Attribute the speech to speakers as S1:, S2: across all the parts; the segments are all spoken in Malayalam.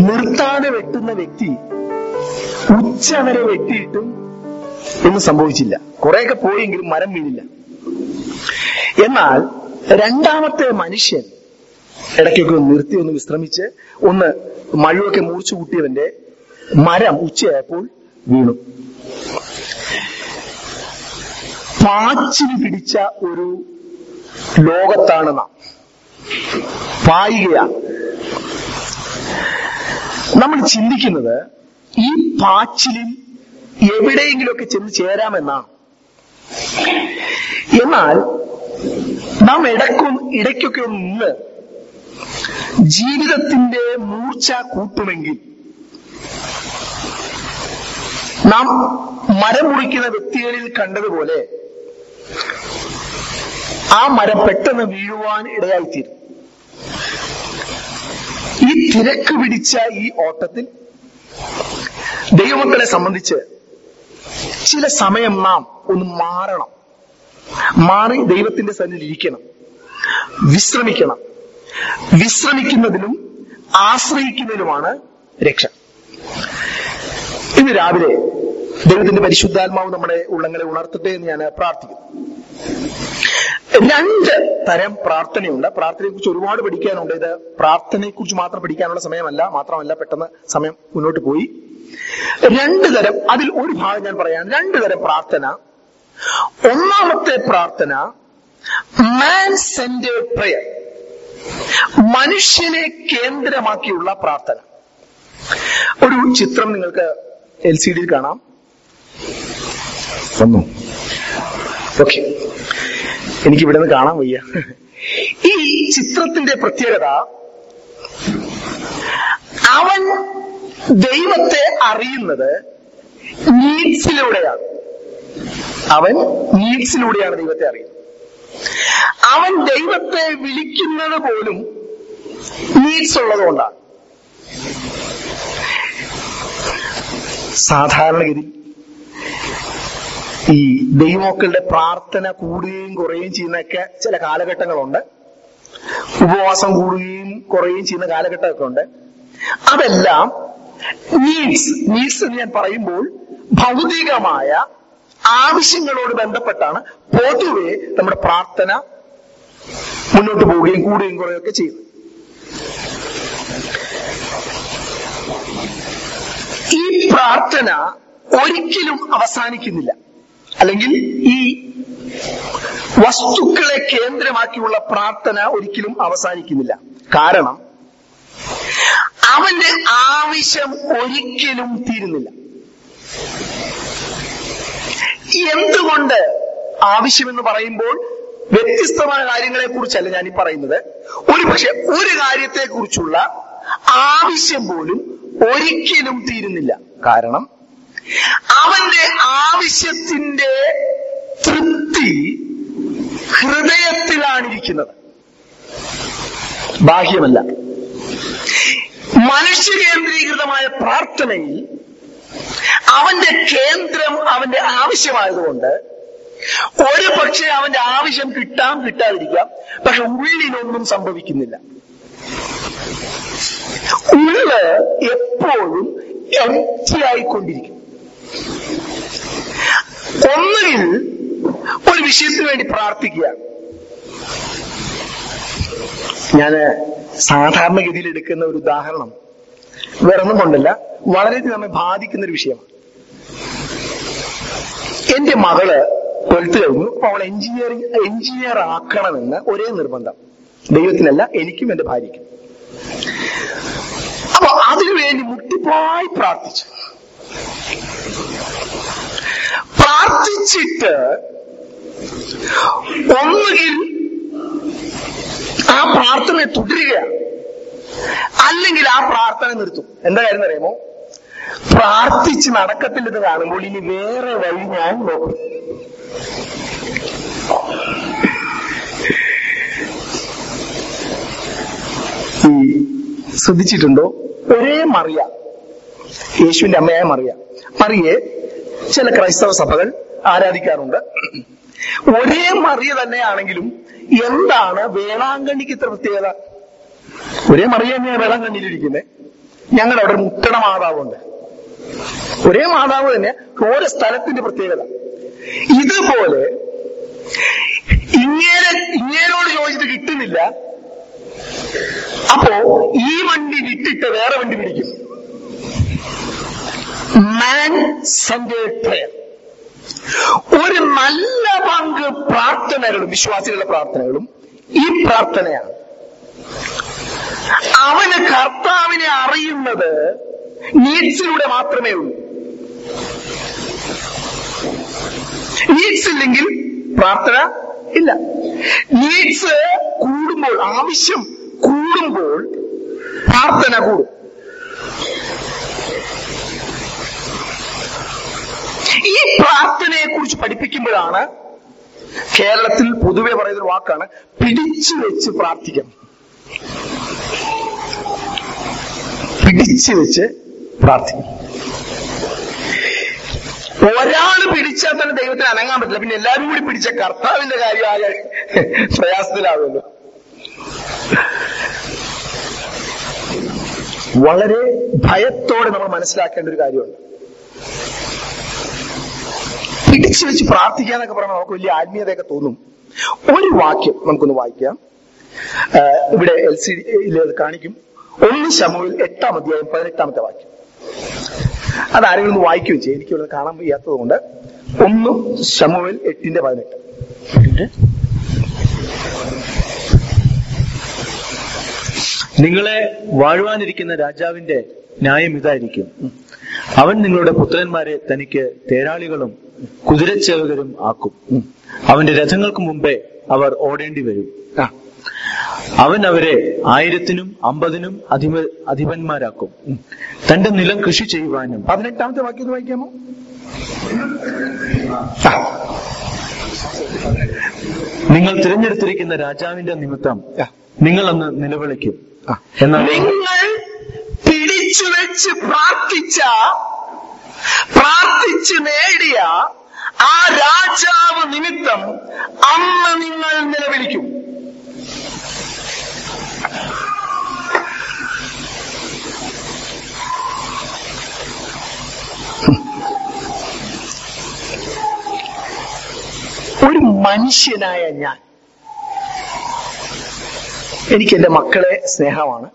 S1: നിർത്താതെ വെട്ടുന്ന വ്യക്തി ഉച്ച വരെ വെട്ടിയിട്ടും ഒന്നും സംഭവിച്ചില്ല കുറെയൊക്കെ പോയെങ്കിലും മരം വീണില്ല എന്നാൽ രണ്ടാമത്തെ മനുഷ്യൻ ഇടയ്ക്കൊക്കെ ഒന്ന് നിർത്തി ഒന്ന് വിശ്രമിച്ച് ഒന്ന് മഴയൊക്കെ മൂർച്ചു കൂട്ടിയവന്റെ മരം ഉച്ചയായപ്പോൾ വീണു പാച്ചിന് പിടിച്ച ഒരു ലോകത്താണ് നാം പായുകയാണ് നമ്മൾ ചിന്തിക്കുന്നത് ഈ പാച്ചിലിൽ എവിടെയെങ്കിലുമൊക്കെ ചെന്ന് ചേരാമെന്നാണ് എന്നാൽ നാം ഇടക്കും ഇടയ്ക്കൊക്കെ ഒന്ന് നിന്ന് ജീവിതത്തിന്റെ മൂർച്ച കൂട്ടുമെങ്കിൽ നാം മരം മുറിക്കുന്ന വ്യക്തികളിൽ കണ്ടതുപോലെ ആ മരം പെട്ടെന്ന് വീഴുവാൻ ഇടയായിത്തീരും ഈ തിരക്ക് പിടിച്ച ഈ ഓട്ടത്തിൽ ദൈവമക്കളെ സംബന്ധിച്ച് ചില സമയം നാം ഒന്ന് മാറണം മാറി ദൈവത്തിന്റെ സന്നിധിയിൽ ഇരിക്കണം വിശ്രമിക്കണം വിശ്രമിക്കുന്നതിലും ആശ്രയിക്കുന്നതിലുമാണ് രക്ഷ ഇന്ന് രാവിലെ ദൈവത്തിന്റെ പരിശുദ്ധാത്മാവ് നമ്മുടെ ഉള്ളങ്ങളെ ഉണർത്തട്ടെ എന്ന് ഞാൻ പ്രാർത്ഥിക്കുന്നു രണ്ട് തരം പ്രാർത്ഥനയുണ്ട് പ്രാർത്ഥനയെ കുറിച്ച് ഒരുപാട് പഠിക്കാനുണ്ട് ഇത് പ്രാർത്ഥനയെ കുറിച്ച് മാത്രം പഠിക്കാനുള്ള സമയമല്ല മാത്രമല്ല പെട്ടെന്ന് സമയം മുന്നോട്ട് പോയി രണ്ട് തരം അതിൽ ഒരു ഭാഗം ഞാൻ പറയാം രണ്ട് തരം പ്രാർത്ഥന ഒന്നാമത്തെ പ്രാർത്ഥന മാൻ സെന്റേഡ് പ്രയർ മനുഷ്യനെ കേന്ദ്രമാക്കിയുള്ള പ്രാർത്ഥന ഒരു ചിത്രം നിങ്ങൾക്ക് എൽ സി ഡിയിൽ കാണാം വന്നു ഓക്കെ എനിക്ക് ഇവിടെ നിന്ന് കാണാൻ വയ്യ ഈ ചിത്രത്തിന്റെ പ്രത്യേകത അവൻ ദൈവത്തെ അറിയുന്നത് നീഡ്സിലൂടെയാണ് അവൻ നീഡ്സിലൂടെയാണ് ദൈവത്തെ അറിയുന്നത് അവൻ ദൈവത്തെ വിളിക്കുന്നത് പോലും നീഡ്സ് ഉള്ളതുകൊണ്ടാണ് സാധാരണഗതി ഈ ദൈവമക്കളുടെ പ്രാർത്ഥന കൂടുകയും കുറയുകയും ചെയ്യുന്നൊക്കെ ചില കാലഘട്ടങ്ങളുണ്ട് ഉപവാസം കൂടുകയും കുറയുകയും ചെയ്യുന്ന കാലഘട്ടമൊക്കെ ഉണ്ട് അതെല്ലാം നീഡ്സ് നീഡ്സ് എന്ന് ഞാൻ പറയുമ്പോൾ ഭൗതികമായ ആവശ്യങ്ങളോട് ബന്ധപ്പെട്ടാണ് പൊതുവെ നമ്മുടെ പ്രാർത്ഥന മുന്നോട്ട് പോവുകയും കൂടുകയും കുറയുകയൊക്കെ ചെയ്യുന്നത് ഈ പ്രാർത്ഥന ഒരിക്കലും അവസാനിക്കുന്നില്ല അല്ലെങ്കിൽ ഈ വസ്തുക്കളെ കേന്ദ്രമാക്കിയുള്ള പ്രാർത്ഥന ഒരിക്കലും അവസാനിക്കുന്നില്ല കാരണം അവന്റെ ആവശ്യം ഒരിക്കലും തീരുന്നില്ല എന്തുകൊണ്ട് ആവശ്യമെന്ന് പറയുമ്പോൾ വ്യത്യസ്തമായ കാര്യങ്ങളെ കുറിച്ചല്ല ഞാൻ ഈ പറയുന്നത് ഒരു പക്ഷെ ഒരു കാര്യത്തെ കുറിച്ചുള്ള ആവശ്യം പോലും ഒരിക്കലും തീരുന്നില്ല കാരണം അവന്റെ ആവശ്യത്തിന്റെ തൃപ്തി ഹൃദയത്തിലാണിരിക്കുന്നത് ബാഹ്യമല്ല മനുഷ്യ കേന്ദ്രീകൃതമായ പ്രാർത്ഥനയിൽ അവന്റെ കേന്ദ്രം അവന്റെ ആവശ്യമായതുകൊണ്ട് ഒരു പക്ഷേ അവന്റെ ആവശ്യം കിട്ടാം കിട്ടാതിരിക്കാം പക്ഷെ ഉള്ളിലൊന്നും സംഭവിക്കുന്നില്ല ഉള്ള് എപ്പോഴും empty ആയിക്കൊണ്ടിരിക്കും ഒന്നുകിൽ ഒരു വിഷയത്തിന് വേണ്ടി പ്രാർത്ഥിക്കുക ഞാന് സാധാരണഗതിയിൽ എടുക്കുന്ന ഒരു ഉദാഹരണം വേറൊന്നും കൊണ്ടല്ല വളരെയധികം നമ്മെ ബാധിക്കുന്ന ഒരു വിഷയമാണ് എന്റെ മകള് ട്വൽത്ത് കഴിഞ്ഞു അപ്പൊ അവൾ എഞ്ചിനീയറിംഗ് എഞ്ചിനീയർ ആക്കണമെന്ന് ഒരേ നിർബന്ധം ദൈവത്തിനല്ല എനിക്കും എന്റെ ഭാര്യയ്ക്കും അപ്പൊ അതിനുവേണ്ടി മുട്ടിപ്പോയി പ്രാർത്ഥിച്ചു പ്രാർത്ഥിച്ചിട്ട് ഒന്നുകിൽ ആ പ്രാർത്ഥനയെ തുടരുകയാണ് അല്ലെങ്കിൽ ആ പ്രാർത്ഥന നിർത്തും എന്താ കാര്യം അറിയാമോ പ്രാർത്ഥിച്ച് നടക്കത്തില്ലെന്ന് കാണുമ്പോൾ ഇനി വേറെ വഴി ഞാൻ നോക്കും ഈ ശ്രദ്ധിച്ചിട്ടുണ്ടോ ഒരേ മറിയ യേശുവിന്റെ അമ്മയായ മറിയ മറിയെ ചില ക്രൈസ്തവ സഭകൾ ആരാധിക്കാറുണ്ട് ഒരേ മറിയ തന്നെയാണെങ്കിലും എന്താണ് വേളാങ്കണ്ണിക്ക് ഇത്ര പ്രത്യേകത ഒരേ മറിയ തന്നെയാണ് വേളാങ്കണ്ണിയിലിരിക്കുന്നത് ഞങ്ങളുടെ അവിടെ ഒരു മുട്ടണ മാതാവുണ്ട് ഒരേ മാതാവ് തന്നെ ഓരോ സ്ഥലത്തിന്റെ പ്രത്യേകത ഇതുപോലെ ഇങ്ങനെ ഇങ്ങേരോട് ചോദിച്ചിട്ട് കിട്ടുന്നില്ല അപ്പോ ഈ വണ്ടി വിട്ടിട്ട് വേറെ വണ്ടി പിടിക്കും മാൻ സെന്റേഡ് പ്രയർ ഒരു നല്ല പങ്ക് പ്രാർത്ഥനകളും വിശ്വാസികളുടെ പ്രാർത്ഥനകളും ഈ പ്രാർത്ഥനയാണ് അവന് കർത്താവിനെ അറിയുന്നത് നീഡ്സിലൂടെ മാത്രമേ ഉള്ളൂ നീഡ്സ് ഇല്ലെങ്കിൽ പ്രാർത്ഥന ഇല്ല നീഡ്സ് കൂടുമ്പോൾ ആവശ്യം കൂടുമ്പോൾ പ്രാർത്ഥന കൂടും ഈ പ്രാർത്ഥനയെ കുറിച്ച് പഠിപ്പിക്കുമ്പോഴാണ് കേരളത്തിൽ പൊതുവെ പറയുന്നൊരു വാക്കാണ് പിടിച്ചു വെച്ച് പ്രാർത്ഥിക്കണം പിടിച്ചു വെച്ച് പ്രാർത്ഥിക്കണം ഒരാള് പിടിച്ചാൽ തന്നെ ദൈവത്തിന് അനങ്ങാൻ പറ്റില്ല പിന്നെ എല്ലാവരും കൂടി പിടിച്ച കർത്താവിന്റെ കാര്യം ആകെ പ്രയാസത്തിലാവുമല്ലോ വളരെ ഭയത്തോടെ നമ്മൾ മനസ്സിലാക്കേണ്ട ഒരു കാര്യമുണ്ട് പിടിച്ചു വെച്ച് പ്രാർത്ഥിക്കാന്നൊക്കെ പറഞ്ഞാൽ നമുക്ക് വലിയ ആത്മീയതയൊക്കെ തോന്നും ഒരു വാക്യം നമുക്കൊന്ന് വായിക്കാം ആ, ഇവിടെ എൽ സി ഡിയിൽ കാണിക്കും ഒന്ന് ശമുവിൽ എട്ടാം അധ്യായം പതിനെട്ടാമത്തെ വാക്യം അത് ആരെങ്കിലും ഒന്ന് വായിക്കുകയും ചെയ്യും എനിക്ക് ഇവിടെ കാണാൻ വയ്യാത്തത് കൊണ്ട് ഒന്ന് ശമുവിൽ എട്ടിന്റെ പതിനെട്ട്
S2: നിങ്ങളെ വാഴുവാനിരിക്കുന്ന രാജാവിന്റെ ന്യായം ഇതായിരിക്കും അവൻ നിങ്ങളുടെ പുത്രന്മാരെ തനിക്ക് തേരാളികളും കുതിരച്ചേവകരും ആക്കും അവന്റെ രഥങ്ങൾക്ക് മുമ്പേ അവർ ഓടേണ്ടി വരും
S1: ആ
S2: അവൻ അവരെ ആയിരത്തിനും അമ്പതിനും അധിപ അധിപന്മാരാക്കും തന്റെ നിലം കൃഷി ചെയ്യുവാനും
S1: പതിനെട്ടാമത്തെ വാക്യം ഒന്ന് വായിക്കാമോ ആ,
S2: നിങ്ങൾ തിരഞ്ഞെടുത്തിരിക്കുന്ന രാജാവിന്റെ നിമിത്തം
S1: ആ.
S2: നിങ്ങൾ അന്ന് നിലവിളിക്കും
S1: ആ.
S2: എന്നാൽ
S1: നിങ്ങൾ പിടിച്ചു വെച്ച് പ്രാർത്ഥിച്ച പ്രാർത്ഥിച്ച് നേടിയ ആ രാജാവ് നിമിത്തം അന്ന് നിങ്ങൾ നിലവിളിക്കും ഒരു മനുഷ്യനായ ഞാൻ എനിക്ക് എന്റെ മക്കളെ സ്നേഹമാണ്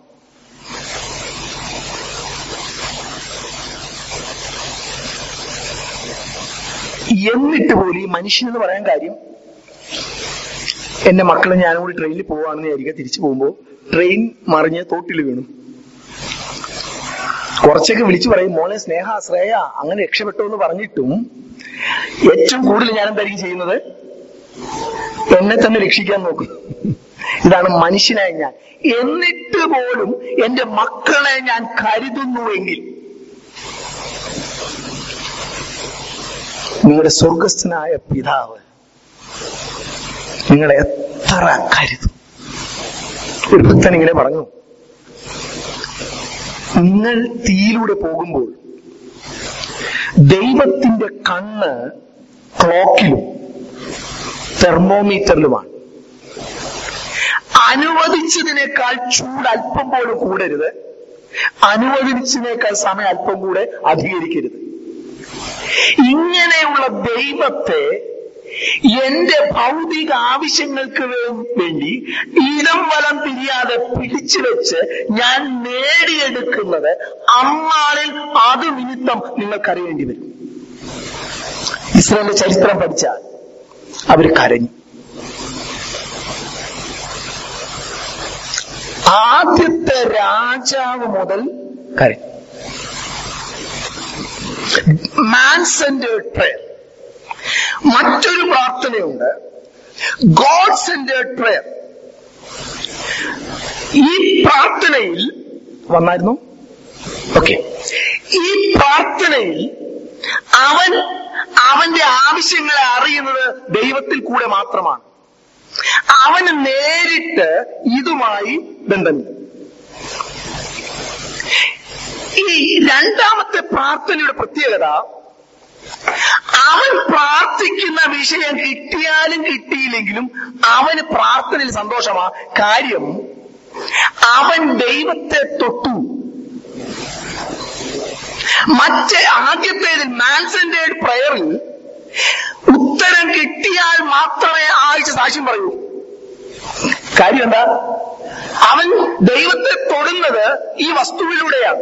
S1: എന്നിട്ട് പോലും ഈ മനുഷ്യൻ എന്ന് പറയാൻ കാര്യം എന്റെ മക്കളെ ഞാനും കൂടി ട്രെയിനിൽ പോവാണെന്ന് വിചാരിക്കുക തിരിച്ചു പോകുമ്പോൾ ട്രെയിൻ മറിഞ്ഞ് തോട്ടിൽ വീണു കുറച്ചൊക്കെ വിളിച്ചു പറയും മോനെ സ്നേഹ ശ്രേയ അങ്ങനെ രക്ഷപ്പെട്ടു എന്ന് പറഞ്ഞിട്ടും ഏറ്റവും കൂടുതൽ ഞാൻ എന്തായിരിക്കും ചെയ്യുന്നത് എന്നെ തന്നെ രക്ഷിക്കാൻ നോക്കും ഇതാണ് മനുഷ്യനായ ഞാൻ എന്നിട്ട് പോലും എന്റെ മക്കളെ ഞാൻ കരുതുന്നുവെങ്കിൽ നിങ്ങളുടെ സ്വർഗസ്ഥനായ പിതാവ് നിങ്ങളെ എത്ര കരുതും ഒരു ഭക്തൻ ഇങ്ങനെ പറഞ്ഞു നിങ്ങൾ തീയിലൂടെ പോകുമ്പോൾ ദൈവത്തിന്റെ കണ്ണ് ക്ലോക്കിലും തെർമോമീറ്ററിലുമാണ് അനുവദിച്ചതിനേക്കാൾ ചൂട് അല്പം പോലും കൂടരുത് അനുവദിച്ചതിനേക്കാൾ സമയം അല്പം കൂടെ അധികരിക്കരുത് ഇങ്ങനെയുള്ള ദൈവത്തെ എന്റെ ഭൗതിക ആവശ്യങ്ങൾക്ക് വേ- വേണ്ടി ഇടം വലം തിരിയാതെ പിടിച്ചു വെച്ച് ഞാൻ നേടിയെടുക്കുന്നത് അന്നാളിൽ അത് നിമിത്തം നിങ്ങൾക്കറിയേണ്ടി വരും ഇസ്രായേലിന്റെ ചരിത്രം പഠിച്ചാൽ അവര് കരഞ്ഞു ആദ്യത്തെ രാജാവ് മുതൽ കരഞ്ഞു മാൻ സെന്റേഡ് പ്രയർ മറ്റൊരു പ്രാർത്ഥനയുണ്ട് ഗോഡ് സെന്റേഡ് പ്രയർ ഈ പ്രാർത്ഥനയിൽ വന്നായിരുന്നു ഓക്കെ ഈ പ്രാർത്ഥനയിൽ അവൻ അവന്റെ ആവശ്യങ്ങളെ അറിയുന്നത് ദൈവത്തിൽ കൂടെ മാത്രമാണ് അവന് നേരിട്ട് ഇതുമായി ബന്ധമില്ല ഈ രണ്ടാമത്തെ പ്രാർത്ഥനയുടെ പ്രത്യേകത അവൻ പ്രാർത്ഥിക്കുന്ന വിഷയം കിട്ടിയാലും കിട്ടിയില്ലെങ്കിലും അവന് പ്രാർത്ഥനയിൽ സന്തോഷമാ കാര്യം അവൻ ദൈവത്തെ തൊട്ടു മറ്റേ ആദ്യത്തേതിൽ മാൻസെന്റേഡ് പ്രയറിൽ ഉത്തരം കിട്ടിയാൽ മാത്രമേ ആഴ്ച സാക്ഷ്യം പറയൂ കാര്യം എന്താ അവൻ ദൈവത്തെ തൊടുന്നത് ഈ വസ്തുവിലൂടെയാണ്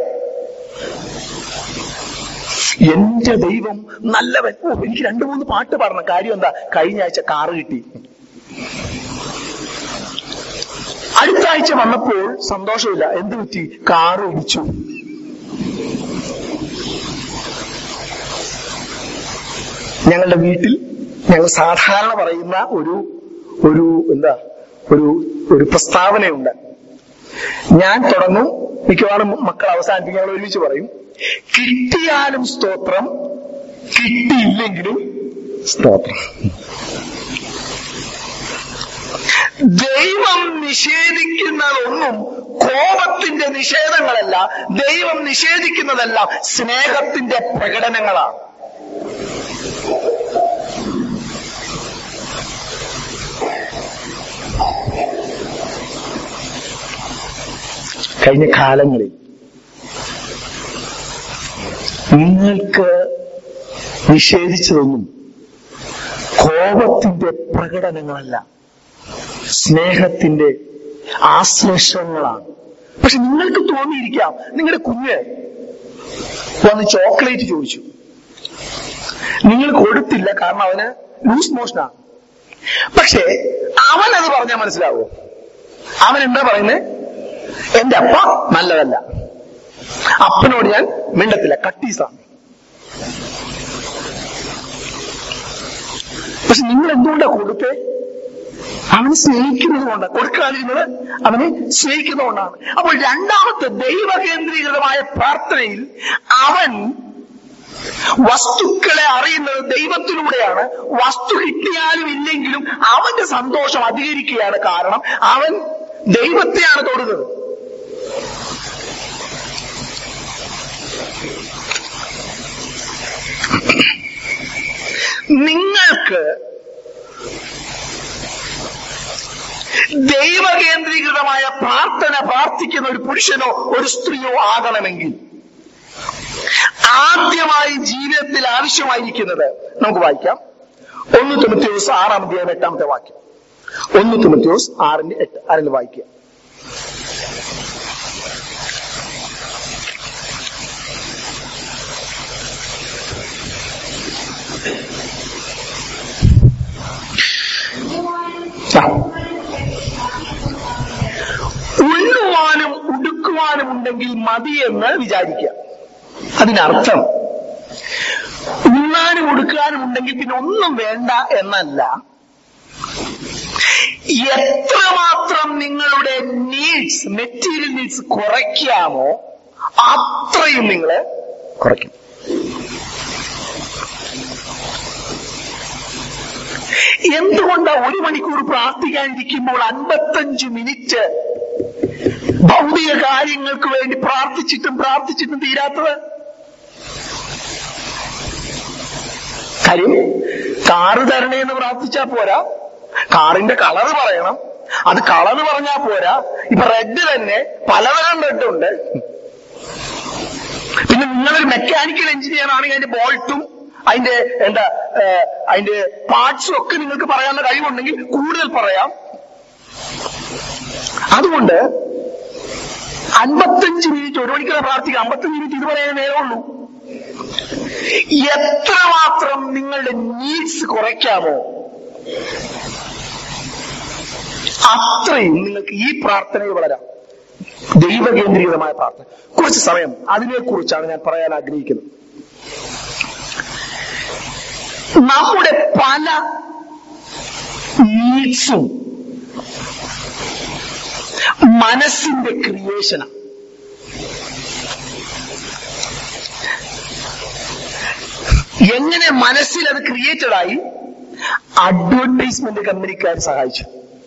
S1: എന്റെ ദൈവം നല്ലവൻ ഓ എനിക്ക് രണ്ടു മൂന്ന് പാട്ട് പാടണം കാര്യം എന്താ കഴിഞ്ഞ ആഴ്ച കാറ് കിട്ടി അടുത്ത ആഴ്ച വന്നപ്പോൾ സന്തോഷമില്ല എന്ത് പറ്റി കാറ് ഇടിച്ചു ഞങ്ങളുടെ വീട്ടിൽ ഞങ്ങൾ സാധാരണ പറയുന്ന ഒരു ഒരു എന്താ ഒരു ഒരു പ്രസ്താവനയുണ്ട് ഞാൻ തുടങ്ങും മിക്കവാറും മക്കൾ അവസാനിപ്പിക്കും ഞങ്ങൾ ഒരുമിച്ച് പറയും കിട്ടിയാലും സ്തോത്രം കിട്ടിയില്ലെങ്കിലും സ്തോത്രം ദൈവം നിഷേധിക്കുന്നതൊന്നും കോപത്തിന്റെ നിഷേധങ്ങളല്ല ദൈവം നിഷേധിക്കുന്നതെല്ലാം സ്നേഹത്തിന്റെ പ്രകടനങ്ങളാണ് കഴിഞ്ഞ കാലങ്ങളിൽ നിങ്ങൾക്ക് നിഷേധിച്ചതൊന്നും കോപത്തിന്റെ പ്രകടനങ്ങളല്ല സ്നേഹത്തിന്റെ ആശ്ലേഷങ്ങളാണ് പക്ഷെ നിങ്ങൾക്ക് തോന്നിയിരിക്കാം നിങ്ങളുടെ കുഞ്ഞ് വന്ന് ചോക്ലേറ്റ് ചോദിച്ചു നിങ്ങൾ കൊടുത്തില്ല കാരണം അവന് ലൂസ് മോഷനാണ് പക്ഷേ അവൻ അത് പറഞ്ഞാൽ മനസ്സിലാവോ അവൻ എന്താ പറയുന്നത് എന്റെ അപ്പ നല്ലതല്ല അപ്പനോട് ഞാൻ മിണ്ടത്തില്ല കട്ടീസാണ് പക്ഷെ നിങ്ങൾ എന്തുകൊണ്ടാ കൊടുത്തേ അവന് സ്നേഹിക്കുന്നത് കൊണ്ട് കൊടുക്കാതിരുന്നത് അവനെ സ്നേഹിക്കുന്നതുകൊണ്ടാണ് അപ്പോൾ രണ്ടാമത്തെ ദൈവകേന്ദ്രീകൃതമായ പ്രാർത്ഥനയിൽ അവൻ വസ്തുക്കളെ അറിയുന്നത് ദൈവത്തിലൂടെയാണ് വസ്തു കിട്ടിയാലും ഇല്ലെങ്കിലും അവന്റെ സന്തോഷം അധികരിക്കുകയാണ് കാരണം അവൻ ദൈവത്തെയാണ് തൊടുന്നത് നിങ്ങൾക്ക് ദൈവകേന്ദ്രീകൃതമായ പ്രാർത്ഥന പ്രാർത്ഥിക്കുന്ന ഒരു പുരുഷനോ ഒരു സ്ത്രീയോ ആകണമെങ്കിൽ ആദ്യമായി ജീവിതത്തിൽ ആവശ്യമായിരിക്കുന്നത് നമുക്ക് വായിക്കാം ഒന്ന് തുമത്യോസ് ആറാം അധ്യായം എട്ടാമത്തെ വാക്യം ഒന്ന് തുമത്യോസ് ആറിന്റെ എട്ട് ആരെങ്കിലും വായിക്കുക ആ. ഉണ്ണുവാനും ഉടുക്കുവാനും ഉണ്ടെങ്കിൽ മതി എന്ന് വിചാരിക്കുക അതിനർത്ഥം ഉണ്ണാനും ഉടുക്കാനും ഉണ്ടെങ്കിൽ പിന്നെ ഒന്നും വേണ്ട എന്നല്ല എത്രമാത്രം നിങ്ങളുടെ നീഡ്സ് മെറ്റീരിയൽ നീഡ്സ് കുറയ്ക്കാമോ അത്രയും നിങ്ങൾ കുറയ്ക്കും എന്തുകൊണ്ടാ ഒരു മണിക്കൂർ പ്രാർത്ഥിക്കാനിരിക്കുമ്പോൾ അൻപത്തഞ്ച് മിനിറ്റ് ഭൗതിക കാര്യങ്ങൾക്ക് വേണ്ടി പ്രാർത്ഥിച്ചിട്ടും പ്രാർത്ഥിച്ചിട്ടും തീരാത്തത് കാര്യം കാറ് തരണേ എന്ന് പ്രാർത്ഥിച്ചാ പോരാ കാറിന്റെ കളർ പറയണം അത് കളർ പറഞ്ഞാ പോരാ ഇപ്പൊ റെഡ് തന്നെ പലതരം റെഡ് ഉണ്ട് പിന്നെ നിങ്ങളൊരു മെക്കാനിക്കൽ എഞ്ചിനീയർ ആണെങ്കിൽ അതിന്റെ ബോൾട്ടും അതിന്റെ എന്താ ഏഹ്, അതിന്റെ പാർട്സും ഒക്കെ നിങ്ങൾക്ക് പറയാനുള്ള കഴിവുണ്ടെങ്കിൽ കൂടുതൽ പറയാം അതുകൊണ്ട് അൻപത്തഞ്ച് മിനിറ്റ് ഒരു മണിക്കൂർ പ്രാർത്ഥിക്കാം അമ്പത്തഞ്ച് മിനിറ്റ് ഇത് പറയാൻ നേരമുള്ളൂ എത്രമാത്രം നിങ്ങളുടെ നീഡ്സ് കുറയ്ക്കാമോ അത്രയും നിങ്ങൾക്ക് ഈ പ്രാർത്ഥനയിൽ വളരാം ദൈവകേന്ദ്രീകൃതമായ പ്രാർത്ഥന കുറച്ച് സമയം അതിനെക്കുറിച്ചാണ് ഞാൻ പറയാൻ ആഗ്രഹിക്കുന്നത് നമ്മുടെ പല നീഡ്സും മനസ്സിന്റെ ക്രിയേഷനാണ് എങ്ങനെ മനസ്സിൽ അത് ക്രിയേറ്റഡ് ആയി അഡ്വർടൈസ്മെന്റ് കമ്പനിക്കാർ സഹായിച്ചു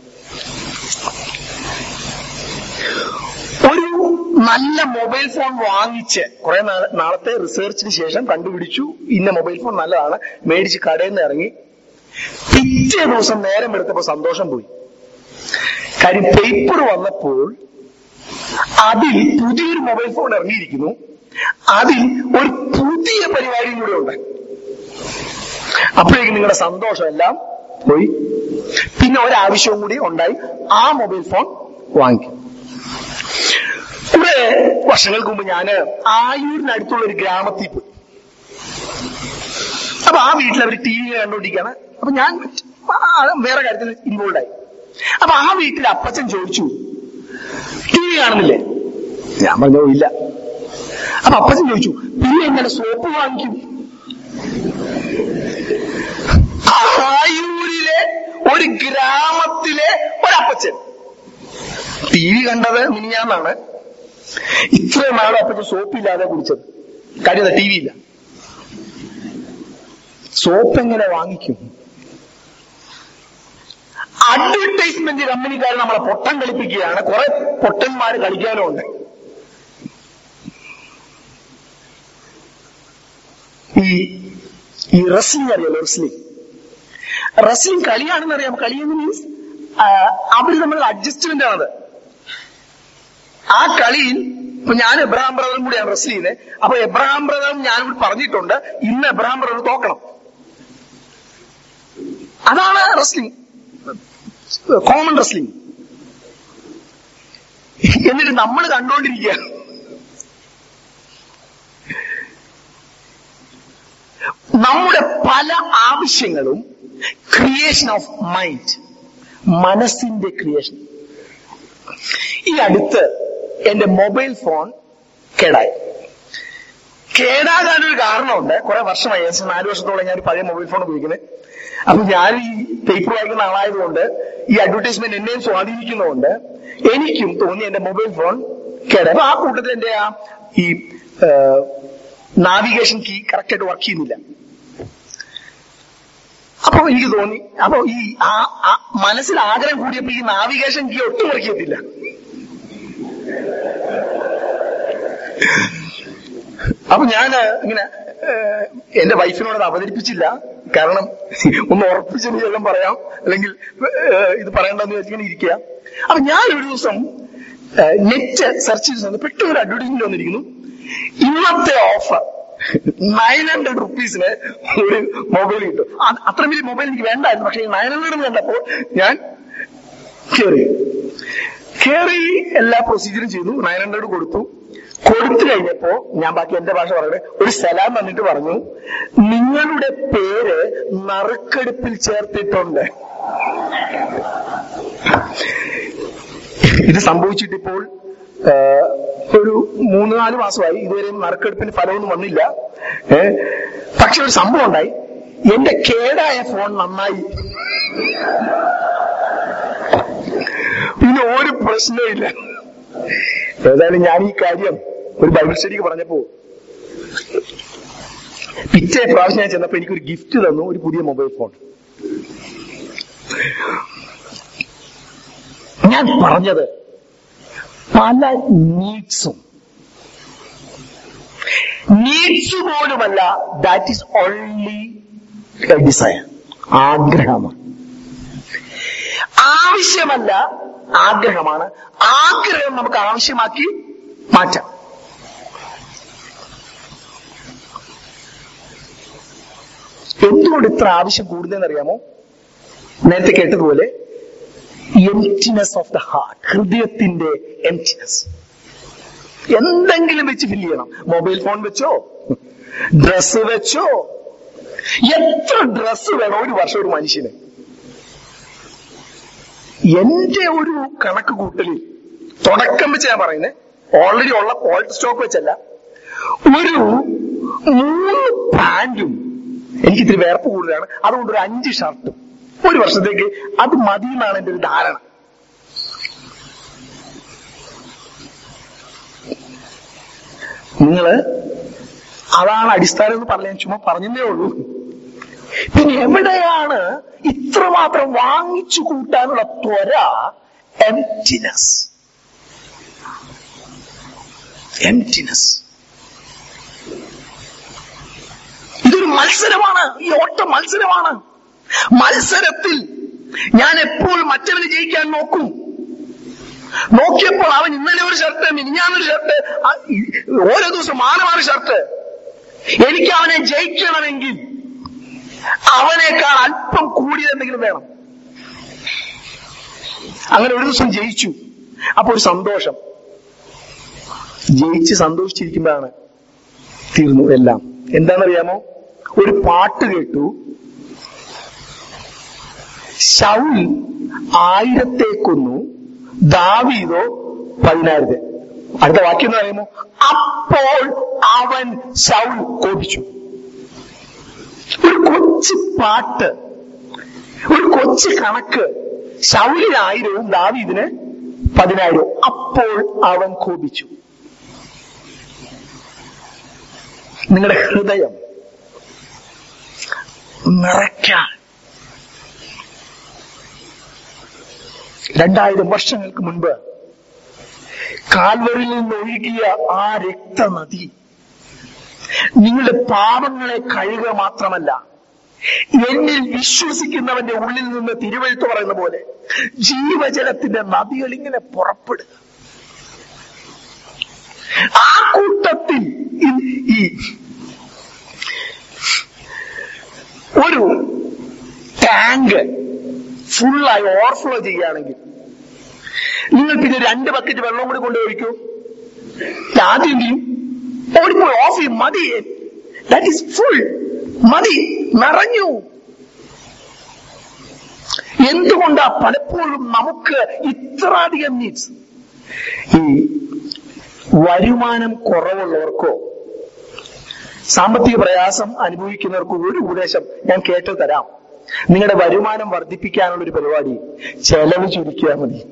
S1: ഒരു നല്ല മൊബൈൽ ഫോൺ വാങ്ങിച്ച് കുറെ നാള- നാളത്തെ റിസർച്ചിന് ശേഷം കണ്ടുപിടിച്ചു ഇന്ന മൊബൈൽ ഫോൺ നല്ലതാണ് മേടിച്ച് കടയിൽ നിന്ന് ഇറങ്ങി പിറ്റേ ദിവസം നേരം എടുത്തപ്പോ സന്തോഷം പോയി കാര്യം പേപ്പർ വന്നപ്പോൾ അതിൽ പുതിയൊരു മൊബൈൽ ഫോൺ ഇറങ്ങിയിരിക്കുന്നു അതിൽ ഒരു പുതിയ പരിപാടിയും കൂടെ ഉണ്ട് അപ്പോഴേക്കും നിങ്ങളുടെ സന്തോഷമെല്ലാം പോയി പിന്നെ ഒരാവശ്യവും കൂടി ഉണ്ടായി ആ മൊബൈൽ ഫോൺ വാങ്ങിക്കും കുറെ വർഷങ്ങൾക്ക് മുമ്പ് ഞാന് ആയൂരിനടുത്തുള്ള ഒരു ഗ്രാമത്തിൽ പോയി അപ്പൊ ആ വീട്ടിൽ അവർ ടി വി കണ്ടോണ്ടിരിക്കുകയാണ് അപ്പൊ ഞാൻ ആ വേറെ കാര്യത്തിൽ ഇൻവോൾവ് ആയി അപ്പൊ ആ വീട്ടിൽ അപ്പച്ചൻ ചോദിച്ചു ടി വി കാണുന്നില്ലേ ഞാൻ പറഞ്ഞു ഇല്ല അപ്പൊ അപ്പച്ചൻ ചോദിച്ചു പിന്നെ എങ്ങനെ സോപ്പ് വാങ്ങിക്കും ആയൂരിലെ ഒരു ഗ്രാമത്തിലെ ഒരപ്പച്ചൻ ടി വി കണ്ടത് മിനിയാന്നാണ് ഇത്രയും നാളും അപ്പച്ചൻ സോപ്പില്ലാതെ കുടിച്ചത് കാര്യം ടി വി ഇല്ല സോപ്പ് എങ്ങനെ വാങ്ങിക്കും അഡ്വർടൈസ്മെന്റ് കമ്പനിക്കാർ നമ്മളെ പൊട്ടം കളിപ്പിക്കുകയാണ് കുറെ പൊട്ടന്മാര് കളിക്കാനും ഉണ്ട് ഈ ഈ റെസ്ലിംഗ് അറിയാലോ റെസ്ലിംഗ് റെസ്ലിംഗ് കളിയാണെന്ന് അറിയാം കളി എന്ന് മീൻസ് അവര് തമ്മിലുള്ള അഡ്ജസ്റ്റ്മെന്റ് ആണത് ആ കളിയിൽ ഇപ്പൊ ഞാൻ എബ്രഹാം ബ്രദറും കൂടിയാണ് റെസ്ൽ ചെയ്യുന്നത് അപ്പൊ എബ്രഹാം ബ്രദറും ഞാനും കൂടി പറഞ്ഞിട്ടുണ്ട് ഇന്ന് എബ്രഹാം ബ്രദർ തോക്കണം അതാണ് റെസ്ലിംഗ് കോമൺ റെസ്ലിംഗ് എന്നിട്ട് നമ്മൾ കണ്ടുകൊണ്ടിരിക്കുക നമ്മുടെ പല ആവശ്യങ്ങളും ക്രിയേഷൻ ഓഫ് മൈൻഡ് മനസ്സിന്റെ ക്രിയേഷൻ ഈ അടുത്ത് എന്റെ മൊബൈൽ ഫോൺ കേടായി കേടാകാനൊരു കാരണമുണ്ട് കുറെ വർഷമായി ഏകദേശം നാല് വർഷത്തോളം ഞാൻ ഒരു പഴയ മൊബൈൽ ഫോൺ ഉപയോഗിക്കുന്നത് അപ്പൊ ഞാൻ ഈ പേപ്പർ വായിക്കുന്ന ആളായതുകൊണ്ട് ഈ അഡ്വർടൈസ്മെന്റ് എന്നെയും സ്വാധീനിക്കുന്നതുകൊണ്ട് എനിക്കും തോന്നി എന്റെ മൊബൈൽ ഫോൺ കേടായി അപ്പൊ ആ കൂട്ടത്തിൽ എന്റെ ആ ഈ നാവിഗേഷൻ കീ കറക്റ്റ് ആയിട്ട് വർക്ക് ചെയ്യുന്നില്ല അപ്പൊ എനിക്ക് തോന്നി അപ്പൊ ഈ ആ- ആ മനസ്സിൽ ആഗ്രഹം കൂടിയപ്പോ ഈ നാവിഗേഷൻ കീ ഒട്ടും വർക്ക് ചെയ്യത്തില്ല അപ്പൊ ഞാൻ ഇങ്ങനെ ഏഹ്, എന്റെ വൈഫിനോട് അത് അവതരിപ്പിച്ചില്ല കാരണം ഒന്ന് ഉറപ്പിച്ചതിന് എല്ലാം പറയാം അല്ലെങ്കിൽ ഏഹ്, ഇത് പറയണ്ടെന്ന് വെച്ചിങ്ങനെ ഇരിക്കുക അപ്പൊ ഞാൻ ഒരു ദിവസം നെറ്റ് സെർച്ച് ചെയ്ത് സമയത്ത് പെട്ടെന്ന് ഒരു അഡ്വർടൈസ്മെന്റ് വന്നിരിക്കുന്നു ഇന്നത്തെ ഓഫർ നയൻ ഹൺഡ്രഡ് റുപ്പീസിന് ഒരു മൊബൈൽ കിട്ടും അത് അത്ര വലിയ മൊബൈൽ എനിക്ക് വേണ്ടായിരുന്നു പക്ഷേ നയൻ ഹൺഡ്രഡ് കണ്ടപ്പോൾ ഞാൻ കയറി കയറി എല്ലാ പ്രൊസീജിയറും ചെയ്തു നയൻ ഹൺഡ്രഡ് കൊടുത്തു കൊടുത്തു കഴിഞ്ഞപ്പോ ഞാൻ ബാക്കി എന്റെ ഭാഷ പറയണേ ഒരു സലാം വന്നിട്ട് പറഞ്ഞു നിങ്ങളുടെ പേര് നറുക്കെടുപ്പിൽ ചേർത്തിട്ടുണ്ട് ഇത് സംഭവിച്ചിട്ടിപ്പോൾ ആ, ഒരു മൂന്ന് നാല് മാസമായി ഇതുവരെയും നറുക്കെടുപ്പിന് ഫലമൊന്നും വന്നില്ല ഏ പക്ഷെ ഒരു സംഭവം ഉണ്ടായി എന്റെ കേടായ ഫോൺ നന്നായി പിന്നെ ഒരു പ്രശ്നവും ഇല്ല ഏതായാലും ഞാൻ ഈ കാര്യം ഒരു ബൈബിൾ സ്റ്റഡിക്ക് പറഞ്ഞപ്പോ പിറ്റേ പ്രാവശ്യം ഞാൻ ചെന്നപ്പോ എനിക്കൊരു ഗിഫ്റ്റ് തന്നു ഒരു പുതിയ മൊബൈൽ ഫോൺ ഞാൻ പറഞ്ഞത് പല നീഡ്സും നീഡ്സ് പോലുമല്ല ദാറ്റ് ഈസ് ഓൺലി ഡിസയർ ആഗ്രഹമാണ് ആവശ്യമല്ല ആഗ്രഹമാണ് ആഗ്രഹം നമുക്ക് ആവശ്യമാക്കി മാറ്റാം എന്തുകൊണ്ട് ഇത്ര ആവശ്യം കൂടുതലെന്ന് അറിയാമോ നേരത്തെ കേട്ടതുപോലെ എംറ്റിനെസ് ഓഫ് ദ ഹാർട്ട് ഹൃദയത്തിന്റെ എംറ്റിനെസ് എന്തെങ്കിലും വെച്ച് ഫില്ല് ചെയ്യണം മൊബൈൽ ഫോൺ വെച്ചോ ഡ്രസ് വെച്ചോ എത്ര ഡ്രസ് വേണം ഒരു വർഷം ഒരു മനുഷ്യന് എന്റെ ഒരു കണക്ക് കൂട്ടലിൽ തുടക്കം വെച്ച് ഞാൻ പറയുന്നത് ഓൾറെഡി ഉള്ള ഓൾഡ് സ്റ്റോക്ക് വെച്ചല്ല ഒരു മൂന്ന് പാന്റും എനിക്ക് ഇത്തിരി വേർപ്പ് കൂടുതലാണ് അതുകൊണ്ട് ഒരു അഞ്ച് ഷർട്ടും ഒരു വർഷത്തേക്ക് അത് മതി എന്നാണ് എന്റെ ഒരു ധാരണ നിങ്ങള് അതാണ് അടിസ്ഥാനം എന്ന് പറഞ്ഞ ചുമ്മാ പറഞ്ഞതേ ഉള്ളൂ പിന്നെ എവിടെയാണ് ഇത്രമാത്രം വാങ്ങിച്ചു കൂട്ടാനുള്ള ത്വര എംറ്റിനെസ് എംറ്റിനെസ് ഇതൊരു മത്സരമാണ് ഈ ഓട്ട മത്സരമാണ് മത്സരത്തിൽ ഞാൻ എപ്പോൾ മറ്റവന് ജയിക്കാൻ നോക്കും നോക്കിയപ്പോൾ അവൻ ഇന്നലെ ഒരു ഷർട്ട് മിനിഞ്ഞാന്നൊരു ഷർട്ട് ആ, ഈ- ഓരോ ദിവസം മാറി മാറി ഷർട്ട് എനിക്ക് അവനെ ജയിക്കണമെങ്കിൽ അവനേക്കാൾ അല്പം കൂടിയത് എന്തെങ്കിലും വേണം അങ്ങനെ ഒരു ദിവസം ജയിച്ചു അപ്പൊ ഒരു സന്തോഷം ജയിച്ച് സന്തോഷിച്ചിരിക്കുമ്പോഴാണ് തീർന്നു എല്ലാം എന്താണെന്നറിയാമോ ഒരു പാട്ട് കേട്ടു ശൗൽ ആയിരത്തെ കൊന്നു ദാവീദോ പതിനായിരത്തെ അടുത്ത വാക്യം എന്ന് പറയുമോ അപ്പോൾ അവൻ ശൗൽ കോപിച്ചു ഒരു കൊച്ചു പാട്ട് ഒരു കൊച്ചു കണക്ക് ശൗലിന് ആയിരവും ദാവീദിന് പതിനായിരവും അപ്പോൾ അവൻ കോപിച്ചു നിങ്ങളുടെ ഹൃദയം നിറയ്ക്കാൻ രണ്ടായിരം വർഷങ്ങൾക്ക് മുൻപ് കാൽവറിൽ നിന്ന് ഒഴുകിയ ആ രക്തനദി നിങ്ങളുടെ പാപങ്ങളെ കഴുകുക മാത്രമല്ല എന്നിൽ വിശ്വസിക്കുന്നവന്റെ ഉള്ളിൽ നിന്ന് തിരുവഴുത്ത് പറയുന്ന പോലെ ജീവജലത്തിന്റെ നദികൾ ഇങ്ങനെ പുറപ്പെടുക ആ കൂട്ടത്തിൽ ഈ- ഈ ഒരു ടാങ്ക് ഫുള്ളായി ഓവർഫ്ലോ ചെയ്യുകയാണെങ്കിൽ നിങ്ങൾ പിന്നെ രണ്ട് ബക്കറ്റ് വെള്ളം കൂടി കൊണ്ട് ഒഴിക്കൂ ആദ്യം എന്ത് ചെയ്യും ഓടിപ്പോയി ഓഫ് ചെയ്യും മതി ദാറ്റ് ഈസ് ഫുൾ മതി നിറഞ്ഞു എന്തുകൊണ്ടാ പലപ്പോഴും നമുക്ക് ഇത്രയധികം നീഡ്സ് ഈ വരുമാനം കുറവുള്ളവർക്കോ സാമ്പത്തിക പ്രയാസം അനുഭവിക്കുന്നവർക്കോ ഒരു ഉപദേശം ഞാൻ കേട്ടു തരാം നിങ്ങളുടെ വരുമാനം വർദ്ധിപ്പിക്കാനുള്ള ഒരു പരിപാടി ചെലവ് ചുരുക്കിയാൽ മതി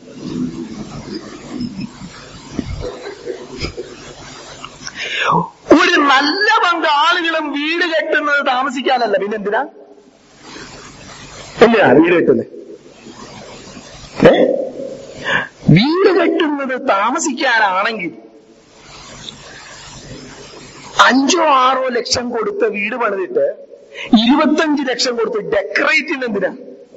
S1: ഒരു നല്ല പങ്ക് ആളുകളും വീട് കെട്ടുന്നത് താമസിക്കാനല്ല പിന്നെ എന്തിനാ എന്തിനാ വീട് കെട്ടുന്നത് ഏ വീട് കെട്ടുന്നത് താമസിക്കാനാണെങ്കിൽ അഞ്ചോ ആറോ ലക്ഷം കൊടുത്ത് വീട് പണിതിട്ട് ഇരുപത്തഞ്ച് ലക്ഷം കൊടുത്ത് ഡെക്കറേറ്റ് ചെയ്യുന്ന എന്തിനാ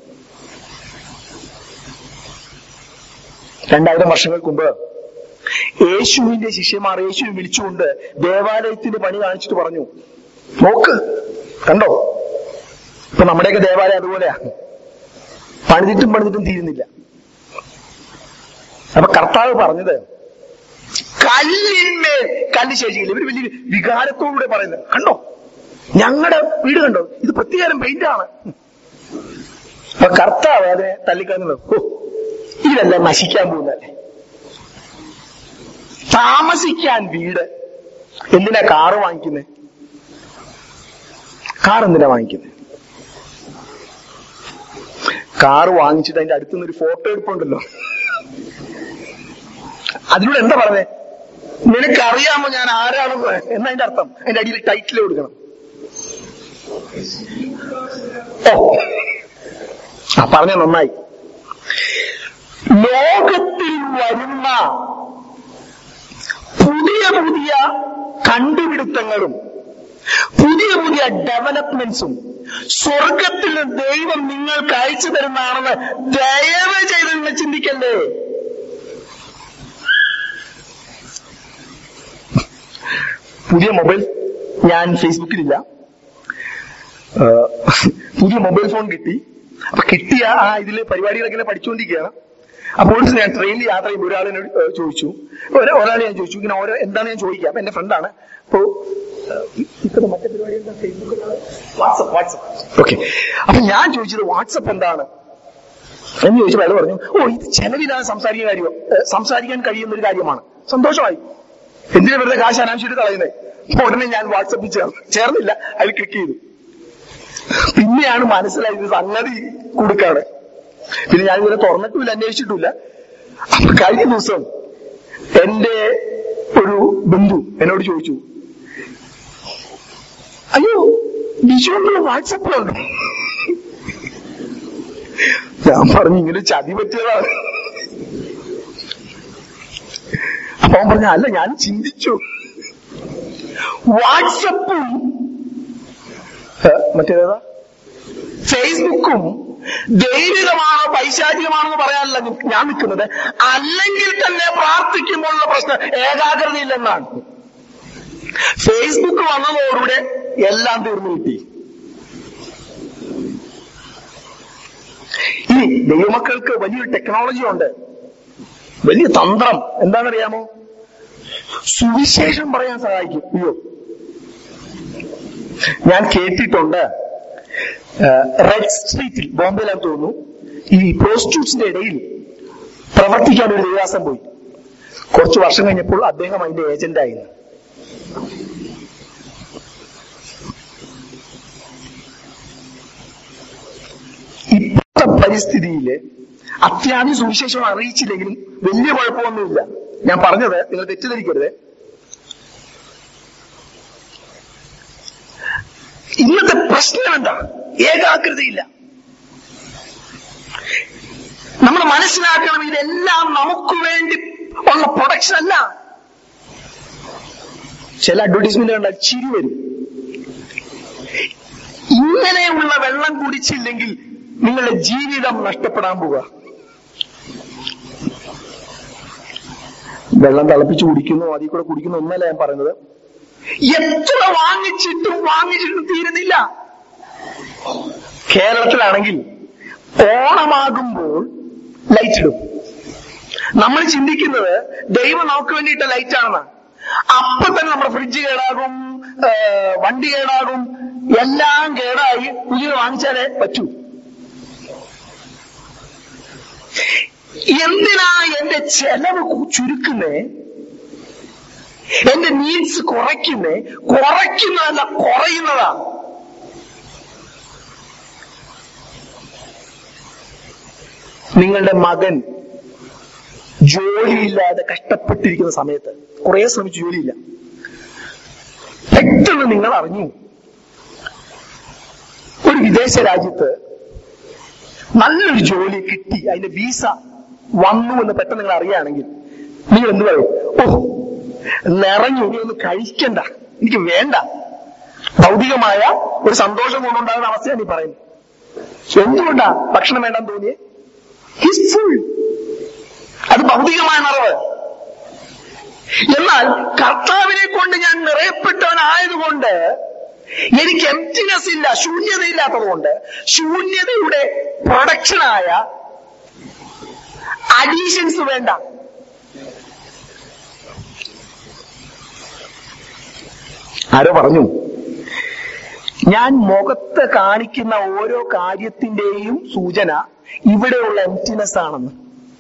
S1: രണ്ടായിരം വർഷങ്ങൾക്ക് മുമ്പ് യേശുവിന്റെ ശിഷ്യന്മാർ യേശുവിനെ വിളിച്ചുകൊണ്ട് ദേവാലയത്തിന്റെ പണി കാണിച്ചിട്ട് പറഞ്ഞു നോക്ക് കണ്ടോ ഇപ്പൊ നമ്മുടെയൊക്കെ ദേവാലയം അതുപോലെയാ പണിതിട്ടും പണിതിട്ടും തീരുന്നില്ല അപ്പൊ കർത്താവ് പറഞ്ഞത് കല്ലിന്മേൽ കല്ല് ശേഷിക്കില്ല ഇവര് വലിയ വികാരത്തോടുകൂടെ പറയുന്നത് കണ്ടോ ഞങ്ങളുടെ വീട് കണ്ടോ ഇത് പ്രത്യേകം പെയിന്റ് ആണ് അപ്പൊ കർത്താവ് അതിനെ തള്ളിക്കളഞ്ഞത് ഓ ഇതെല്ലാം നശിക്കാൻ പോകുന്നല്ലേ താമസിക്കാൻ വീട് എന്തിനാ കാറ് വാങ്ങിക്കുന്നത് കാർ എന്തിനാ വാങ്ങിക്കുന്നത് കാറ് വാങ്ങിച്ചിട്ട് അതിന്റെ അടുത്തുനിന്ന് ഒരു ഫോട്ടോ എടുപ്പുണ്ടല്ലോ അതിലൂടെ എന്താ പറഞ്ഞേ നിനക്കറിയാമോ ഞാൻ ആരാണെന്ന് എന്നതിന്റെ അർത്ഥം അതിന്റെ അടിയിൽ ടൈറ്റിൽ കൊടുക്കണം ഓ ആ പറഞ്ഞ നന്നായി ലോകത്തിൽ വരുന്ന പുതിയ പുതിയ കണ്ടുപിടുത്തങ്ങളും പുതിയ പുതിയ ഡെവലപ്മെന്റ്സും സ്വർഗത്തിൽ നിന്ന് ദൈവം നിങ്ങൾക്ക് അയച്ചു തരുന്നതാണെന്ന് ദയവ് ചെയ്ത് നിങ്ങൾ ചിന്തിക്കല്ലേ പുതിയ മൊബൈൽ ഞാൻ ഫേസ്ബുക്കിലില്ല ആ, പുതിയ മൊബൈൽ ഫോൺ കിട്ടി അപ്പൊ കിട്ടിയ ആ ഇതില് പരിപാടികളൊക്കെ ഇങ്ങനെ പഠിച്ചുകൊണ്ടിരിക്കുകയാണ് അപ്പോൾ ഒരു ദിവസം ഞാൻ ട്രെയിനിൽ യാത്ര ചെയ്യുമ്പോൾ ഒരാൾ എന്നോട് ഏ, ചോദിച്ചു ഒരാ- ഒരാൾ ഞാൻ ചോദിച്ചു ഇങ്ങനെ ഓരോ എന്താണ് ഞാൻ ചോദിക്കുക അപ്പൊ എന്റെ ഫ്രണ്ടാണ് അപ്പോ ഇത്ര മറ്റേ പരിപാടി എന്താ ഫേസ്ബുക്ക് വാട്സപ്പ് വാട്സപ്പ് ഓക്കെ അപ്പൊ ഞാൻ ചോദിച്ചത് വാട്സപ്പ് എന്താണ് എന്ന് ചോദിച്ചപ്പോൾ അയാൾ പറഞ്ഞു ഓ ഇത് ചെലവില്ലാതെ സംസാരിക്കാൻ കാര്യമോ ഏ, സംസാരിക്കാൻ കഴിയുന്ന ഒരു കാര്യമാണ് സന്തോഷമായി എന്തിനാ വെറുതെ കാശ് അനാവശ്യമായിട്ട് കളയുന്നത് അപ്പൊ ഉടനെ ഞാൻ വാട്സപ്പിൽ ചേർന്നു ചേർന്നില്ല അതിൽ ക്ലിക്ക് ചെയ്തു പിന്നെയാണ് മനസ്സിലായത് ഇത് സംഗതി കൊടുക്കാണ് പിന്നെ ഞാൻ ഇതിനെ തുറന്നിട്ടുമില്ല അന്വേഷിച്ചിട്ടില്ല അപ്പൊ കഴിഞ്ഞ ദിവസം എന്റെ ഒരു ബന്ധു എന്നോട് ചോദിച്ചു അയ്യോ ബിജുവിനുള്ള വാട്സപ്പിലുണ്ട് ഞാൻ പറഞ്ഞു ഇങ്ങനെ ചതി പറ്റിയതാണ് അപ്പൊ അവൻ പറഞ്ഞു അല്ല ഞാൻ ചിന്തിച്ചു വാട്സപ്പും ഏ, മറ്റേതാ ഫേസ്ബുക്കും ദൈവികമാണോ പൈശാചികമാണോ എന്ന് പറയാനല്ല നി- ഞാൻ നിൽക്കുന്നത് അല്ലെങ്കിൽ തന്നെ പ്രാർത്ഥിക്കുമ്പോഴുള്ള പ്രശ്നം ഏകാഗ്രതയില്ലെന്നാണ് ഫേസ്ബുക്ക് വന്നതോടുകൂടെ എല്ലാം തീർന്നു കിട്ടി ഇനി ദൈവമക്കൾക്ക് വലിയൊരു ടെക്നോളജി ഉണ്ട് വലിയ തന്ത്രം എന്താണെന്നറിയാമോ സുവിശേഷം പറയാൻ സഹായിക്കും അയ്യോ ഞാൻ കേട്ടിട്ടുണ്ട് റെഡ് സ്ട്രീറ്റിൽ ബോംബെയിലാന്ന് തോന്നുന്നു ഈ പ്രോസ്റ്റിറ്റ്യൂട്ട്സിന്റെ ഇടയിൽ പ്രവർത്തിക്കാൻ ഒരു ദേവാസം പോയി കുറച്ച് വർഷം കഴിഞ്ഞപ്പോൾ അദ്ദേഹം അതിന്റെ ഏജന്റ് ആയിരുന്നു ഇപ്പോഴത്തെ പരിസ്ഥിതിയില് അത്യാവശ്യം സുവിശേഷം അറിയിച്ചില്ലെങ്കിലും വലിയ കുഴപ്പമൊന്നുമില്ല ഞാൻ പറഞ്ഞത് നിങ്ങൾ തെറ്റിദ്ധരിക്കരുത് ഇന്നത്തെ പ്രശ്നം എന്താ ഏകാഗ്രതയില്ല നമ്മൾ മനസ്സിലാക്കണം ഇതെല്ലാം നമുക്ക് വേണ്ടി ഉള്ള പ്രൊഡക്ഷൻ അല്ല ചില അഡ്വർടൈസ്മെന്റ് കണ്ടാൽ ചിരി വരും ഇങ്ങനെയുള്ള വെള്ളം കുടിച്ചില്ലെങ്കിൽ നിങ്ങളുടെ ജീവിതം നഷ്ടപ്പെടാൻ പോവുക വെള്ളം തിളപ്പിച്ച് കുടിക്കുന്നു അതിൽ കൂടെ കുടിക്കുന്നു ഒന്നല്ല ഞാൻ പറയുന്നത് എത്ര വാങ്ങിച്ചിട്ടും വാങ്ങിച്ചിട്ടും തീരുന്നില്ല കേരളത്തിലാണെങ്കിൽ ഓണമാകുമ്പോൾ ലൈറ്റ് ഇടും നമ്മൾ ചിന്തിക്കുന്നത് ദൈവം നമുക്ക് വേണ്ടിയിട്ട ലൈറ്റ് ആണെന്നാണ് അപ്പൊ തന്നെ നമ്മുടെ ഫ്രിഡ്ജ് കേടാകും ആ, വണ്ടി കേടാകും എല്ലാം കേടായി പുതിയത് വാങ്ങിച്ചാലേ പറ്റൂ എന്തിനാ എന്റെ ചെലവ് കു- ചുരുക്കുന്നേ എന്റെ നീഡ്സ് കുറയ്ക്കുന്നേ കുറയ്ക്കുന്നതല്ല കുറയുന്നതാ നിങ്ങളുടെ മകൻ ജോലിയില്ലാതെ കഷ്ടപ്പെട്ടിരിക്കുന്ന സമയത്ത് കുറെ ശ്രമിച്ചു ജോലിയില്ല പെട്ടെന്ന് നിങ്ങൾ അറിഞ്ഞു ഒരു വിദേശ രാജ്യത്ത് നല്ലൊരു ജോലി കിട്ടി അതിന്റെ വീസ വന്നു എന്ന് പെട്ടെന്ന് നിങ്ങൾ അറിയുകയാണെങ്കിൽ നിങ്ങൾ എന്ത് പറയും ഓ നിറഞ്ഞു ഇനി ഒന്ന് കഴിക്കണ്ട എനിക്ക് വേണ്ട ഭൗതികമായ ഒരു സന്തോഷം കൊണ്ടുണ്ടാകുന്ന അവസ്ഥയാണ് ഈ പറയുന്നത് എന്തുകൊണ്ടാ ഭക്ഷണം വേണ്ടെന്ന് തോന്നിയേ ഹിസ് ഫുൾ അത് ഭൗതികമായ നിറവ് എന്നാൽ കർത്താവിനെ കൊണ്ട് ഞാൻ നിറയപ്പെട്ടവനായതുകൊണ്ട് എനിക്ക് എംറ്റിനെസ് ഇല്ല ശൂന്യതയില്ലാത്തത് കൊണ്ട് ശൂന്യതയുടെ പ്രൊഡക്ഷനായ അഡീഷൻസ് വേണ്ട ആരോ പറഞ്ഞു ഞാൻ മുഖത്ത് കാണിക്കുന്ന ഓരോ കാര്യത്തിന്റെയും സൂചന ഇവിടെയുള്ള എംറ്റിനെസ് ആണെന്ന്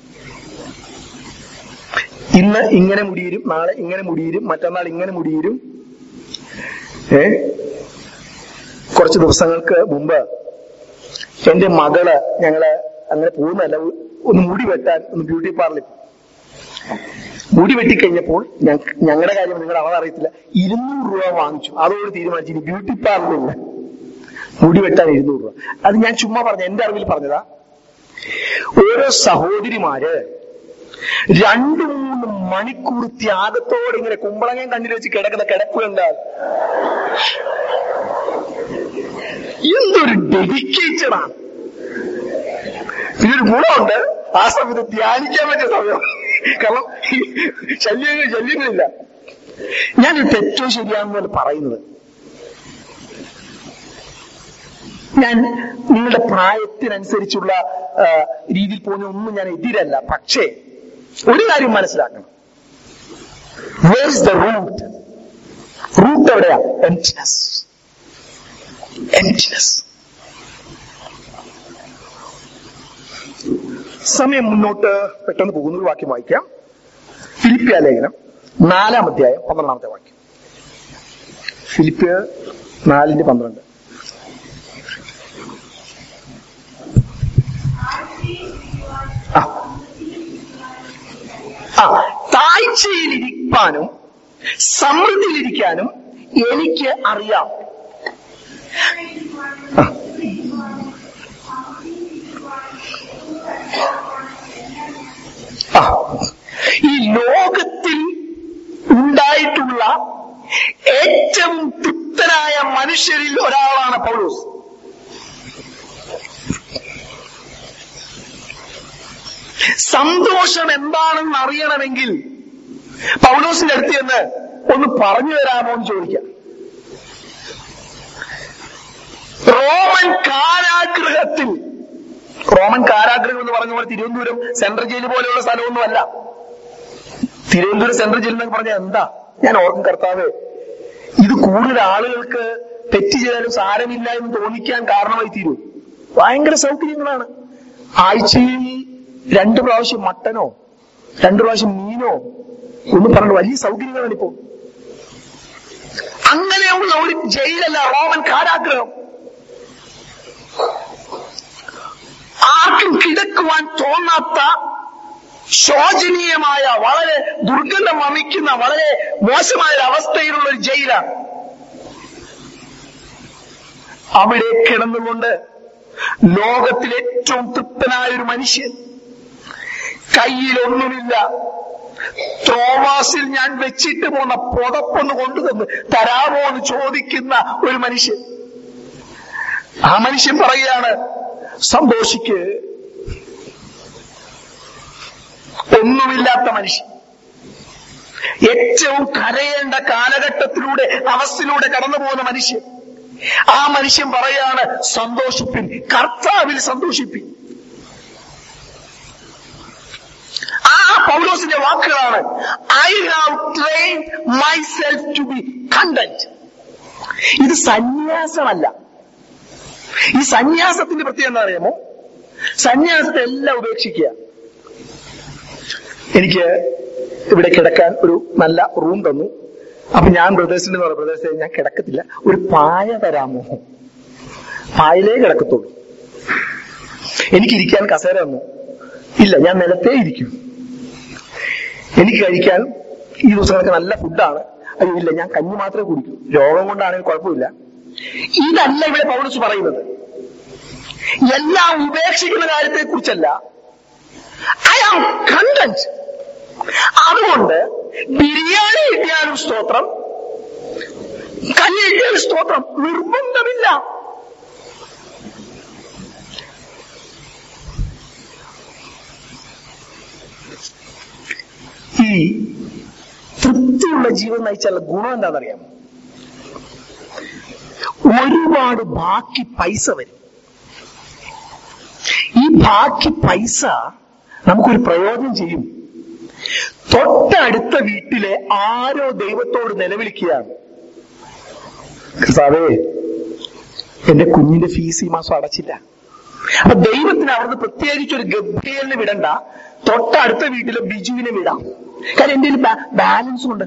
S1: ഇന്ന് ഇങ്ങനെ മുടിയിരും നാളെ ഇങ്ങനെ മുടിയിരും മറ്റന്നാൾ ഇങ്ങനെ മുടിയിരും ഏ കുറച്ച് ദിവസങ്ങൾക്ക് മുമ്പ് എന്റെ മകള് ഞങ്ങള് അങ്ങനെ പോകുന്നതല്ല ഒന്ന് മുടി വെട്ടാൻ ഒന്ന് ബ്യൂട്ടി പാർലറിൽ പോയി. മുടി വെട്ടിക്കഴിഞ്ഞപ്പോൾ ഞങ്ങ- ഞങ്ങളുടെ കാര്യം നിങ്ങളുടെ അവൾ അറിയത്തില്ല ഇരുന്നൂറ് രൂപ വാങ്ങിച്ചു അതോട് തീരുമാനിച്ചു ഇനി ബ്യൂട്ടി പാർലറില്ല മുടി വെട്ടാൻ ഇരുന്നൂറ് രൂപ അത് ഞാൻ ചുമ്മാ പറഞ്ഞ എന്റെ അറിവിൽ പറഞ്ഞതാ ഓരോ സഹോദരിമാര് രണ്ടു മൂന്ന് മണിക്കൂർ ത്യാഗത്തോടെ ഇങ്ങനെ കുമ്പളങ്ങയും കണ്ണിൽ വെച്ച് കിടക്കുന്ന കിടപ്പ് കണ്ടാൽ എന്തൊരു ഡെഡിക്കേറ്റഡാണ് ഇതിനൊരു ഗുണമുണ്ട് ആ സമയത്ത് ധ്യാനിക്കാൻ പറ്റിയ സമയം കാരണം ശല്യങ്ങൾ ശല്യങ്ങളില്ല ഞാനിത് തെറ്റോ ശരിയാണെന്നല്ല പറയുന്നത് ഞാൻ നിങ്ങളുടെ പ്രായത്തിനനുസരിച്ചുള്ള ആ, രീതിയിൽ പോകുന്ന ഒന്നും ഞാൻ എതിരല്ല പക്ഷേ ഒരു കാര്യം മനസ്സിലാക്കണം where is the root root എവിടെയാ എംറ്റിനെസ് എംറ്റിനെസ് സമയം മുന്നോട്ട് പെട്ടെന്ന് പോകുന്ന ഒരു വാക്യം വായിക്കാം ഫിലിപ്പിയ ലേഖനം നാലാം അധ്യായം പന്ത്രണ്ടാമത്തെ വാക്യം ഫിലിപ്പിയ നാലിന്റെ പന്ത്രണ്ട് ആ ആ താഴ്ചയിലിരിക്കാനും സമൃദ്ധിയിലിരിക്കാനും എനിക്ക് അറിയാം ആ. ആ. ഈ ലോകത്തിൽ ഉണ്ടായിട്ടുള്ള ഏറ്റവും തൃപ്തനായ മനുഷ്യരിൽ ഒരാളാണ് പൗലോസ് സന്തോഷം എന്താണെന്ന് അറിയണമെങ്കിൽ പൗലോസിന്റെ അടുത്ത് ചെന്ന് ഒന്ന് പറഞ്ഞു തരാമോ എന്ന് ചോദിക്കാം റോമൻ കാരാഗൃഹത്തിൽ റോമൻ കാരാഗൃഹം എന്ന് പറഞ്ഞ പോലെ തിരുവനന്തപുരം സെൻട്രൽ ജയിൽ പോലെയുള്ള സ്ഥലമൊന്നുമല്ല തിരുവനന്തപുരം സെൻട്രൽ ജയിൽ എന്നൊക്കെ പറഞ്ഞാൽ എന്താ ഞാൻ ഓർക്കും കർത്താവ് ഇത് കൂടുതൽ ആളുകൾക്ക് തെറ്റ് ചെയ്താലും സാരമില്ല എന്ന് തോന്നിക്കാൻ കാരണമായി തീരൂ ഭയങ്കര സൗകര്യങ്ങളാണ് ആഴ്ചയിൽ രണ്ടു പ്രാവശ്യം മട്ടനോ രണ്ടു പ്രാവശ്യം മീനോ ഒന്ന് പറഞ്ഞു വലിയ സൗകര്യങ്ങളാണ് ഇപ്പോ അങ്ങനെയുള്ള ഒരു ജയിലല്ല റോമൻ കാരാഗ്രഹം ആർക്കും കിടക്കുവാൻ തോന്നാത്ത ശോചനീയമായ വളരെ ദുർഗന്ധം വമിക്കുന്ന വളരെ മോശമായ ഒരു അവസ്ഥയിലുള്ള ഒരു ജയിലാണ് അവിടെ കിടന്നുകൊണ്ട് ലോകത്തിലെ ഏറ്റവും തൃപ്തനായ ഒരു മനുഷ്യൻ കയ്യിലൊന്നുമില്ല ത്രോവാസിൽ ഞാൻ വെച്ചിട്ട് പോന്ന പുതപ്പൊന്ന് കൊണ്ടുതന്ന് തരാമോ എന്ന് ചോദിക്കുന്ന ഒരു മനുഷ്യൻ ആ മനുഷ്യൻ പറയുകയാണ് സന്തോഷിക്ക് ഒന്നുമില്ലാത്ത മനുഷ്യൻ ഏറ്റവും കരയേണ്ട കാലഘട്ടത്തിലൂടെ അവസ്ഥയിലൂടെ കടന്നു പോകുന്ന മനുഷ്യൻ ആ മനുഷ്യൻ പറയാണ് സന്തോഷിപ്പിൻ കർത്താവിൽ സന്തോഷിപ്പിൻ ആ പൗലോസിന്റെ വാക്കുകളാണ് I have train myself to be content ഇത് സന്യാസമല്ല ഈ സന്യാസത്തിന്റെ പ്രത്യേകത എന്താ അറിയാമോ സന്യാസത്തെ എല്ലാം ഉപേക്ഷിക്കുക എനിക്ക് ഇവിടെ കിടക്കാൻ ഒരു നല്ല റൂം തന്നു അപ്പൊ ഞാൻ ബ്രദേഴ്സിന്റെ എന്ന് പറഞ്ഞു ബ്രദേഴ്സെ ഞാൻ കിടക്കത്തില്ല ഒരു പായ തരാമോ പായലേ കിടക്കത്തുള്ളൂ എനിക്കിരിക്കാൻ കസേര തന്നു ഇല്ല ഞാൻ നിലത്തേ ഇരിക്കും എനിക്ക് കഴിക്കാൻ ഈ ദിവസങ്ങളൊക്കെ നല്ല ഫുഡാണ് അയ്യോ ഇല്ല ഞാൻ കഞ്ഞി മാത്രമേ കുടിക്കൂ രോഗം കൊണ്ടാണെങ്കിൽ കുഴപ്പമില്ല ഇതല്ല ഇവിടെ പൗലസ് പറയുന്നത് എല്ലാം ഉപേക്ഷിക്കുന്ന കാര്യത്തെ കുറിച്ചല്ല ഐ ആം കണ്ടന്റ് അതുകൊണ്ട് ബിരിയാണി കിട്ടിയാലും സ്തോത്രം കഞ്ഞി കിട്ടിയാലും സ്തോത്രം നിർബന്ധമില്ല ഈ തൃപ്തിയുള്ള ജീവൻ നയിച്ചാലുള്ള ഗുണം എന്താണെന്നറിയാമോ ഒരുപാട് ബാക്കി പൈസ വരും ഈ ബാക്കി പൈസ നമുക്കൊരു പ്രയോജനം ചെയ്യും തൊട്ടടുത്ത വീട്ടിലെ ആരോ ദൈവത്തോട് നിലവിളിക്കുകയാണ് കർത്താവേ എന്റെ കുഞ്ഞിന്റെ ഫീസ് ഈ മാസം അടച്ചില്ല അപ്പൊ ദൈവത്തിന് അവിടുന്ന് പ്രത്യേകിച്ച് ഒരു ഗബ്രിയലിനെ വിടണ്ട തൊട്ടടുത്ത വീട്ടിലെ ബിജുവിനെ വിടാം കാരണം എന്റെ കയ്യിൽ ബാ- ബാലൻസ് ഉണ്ട്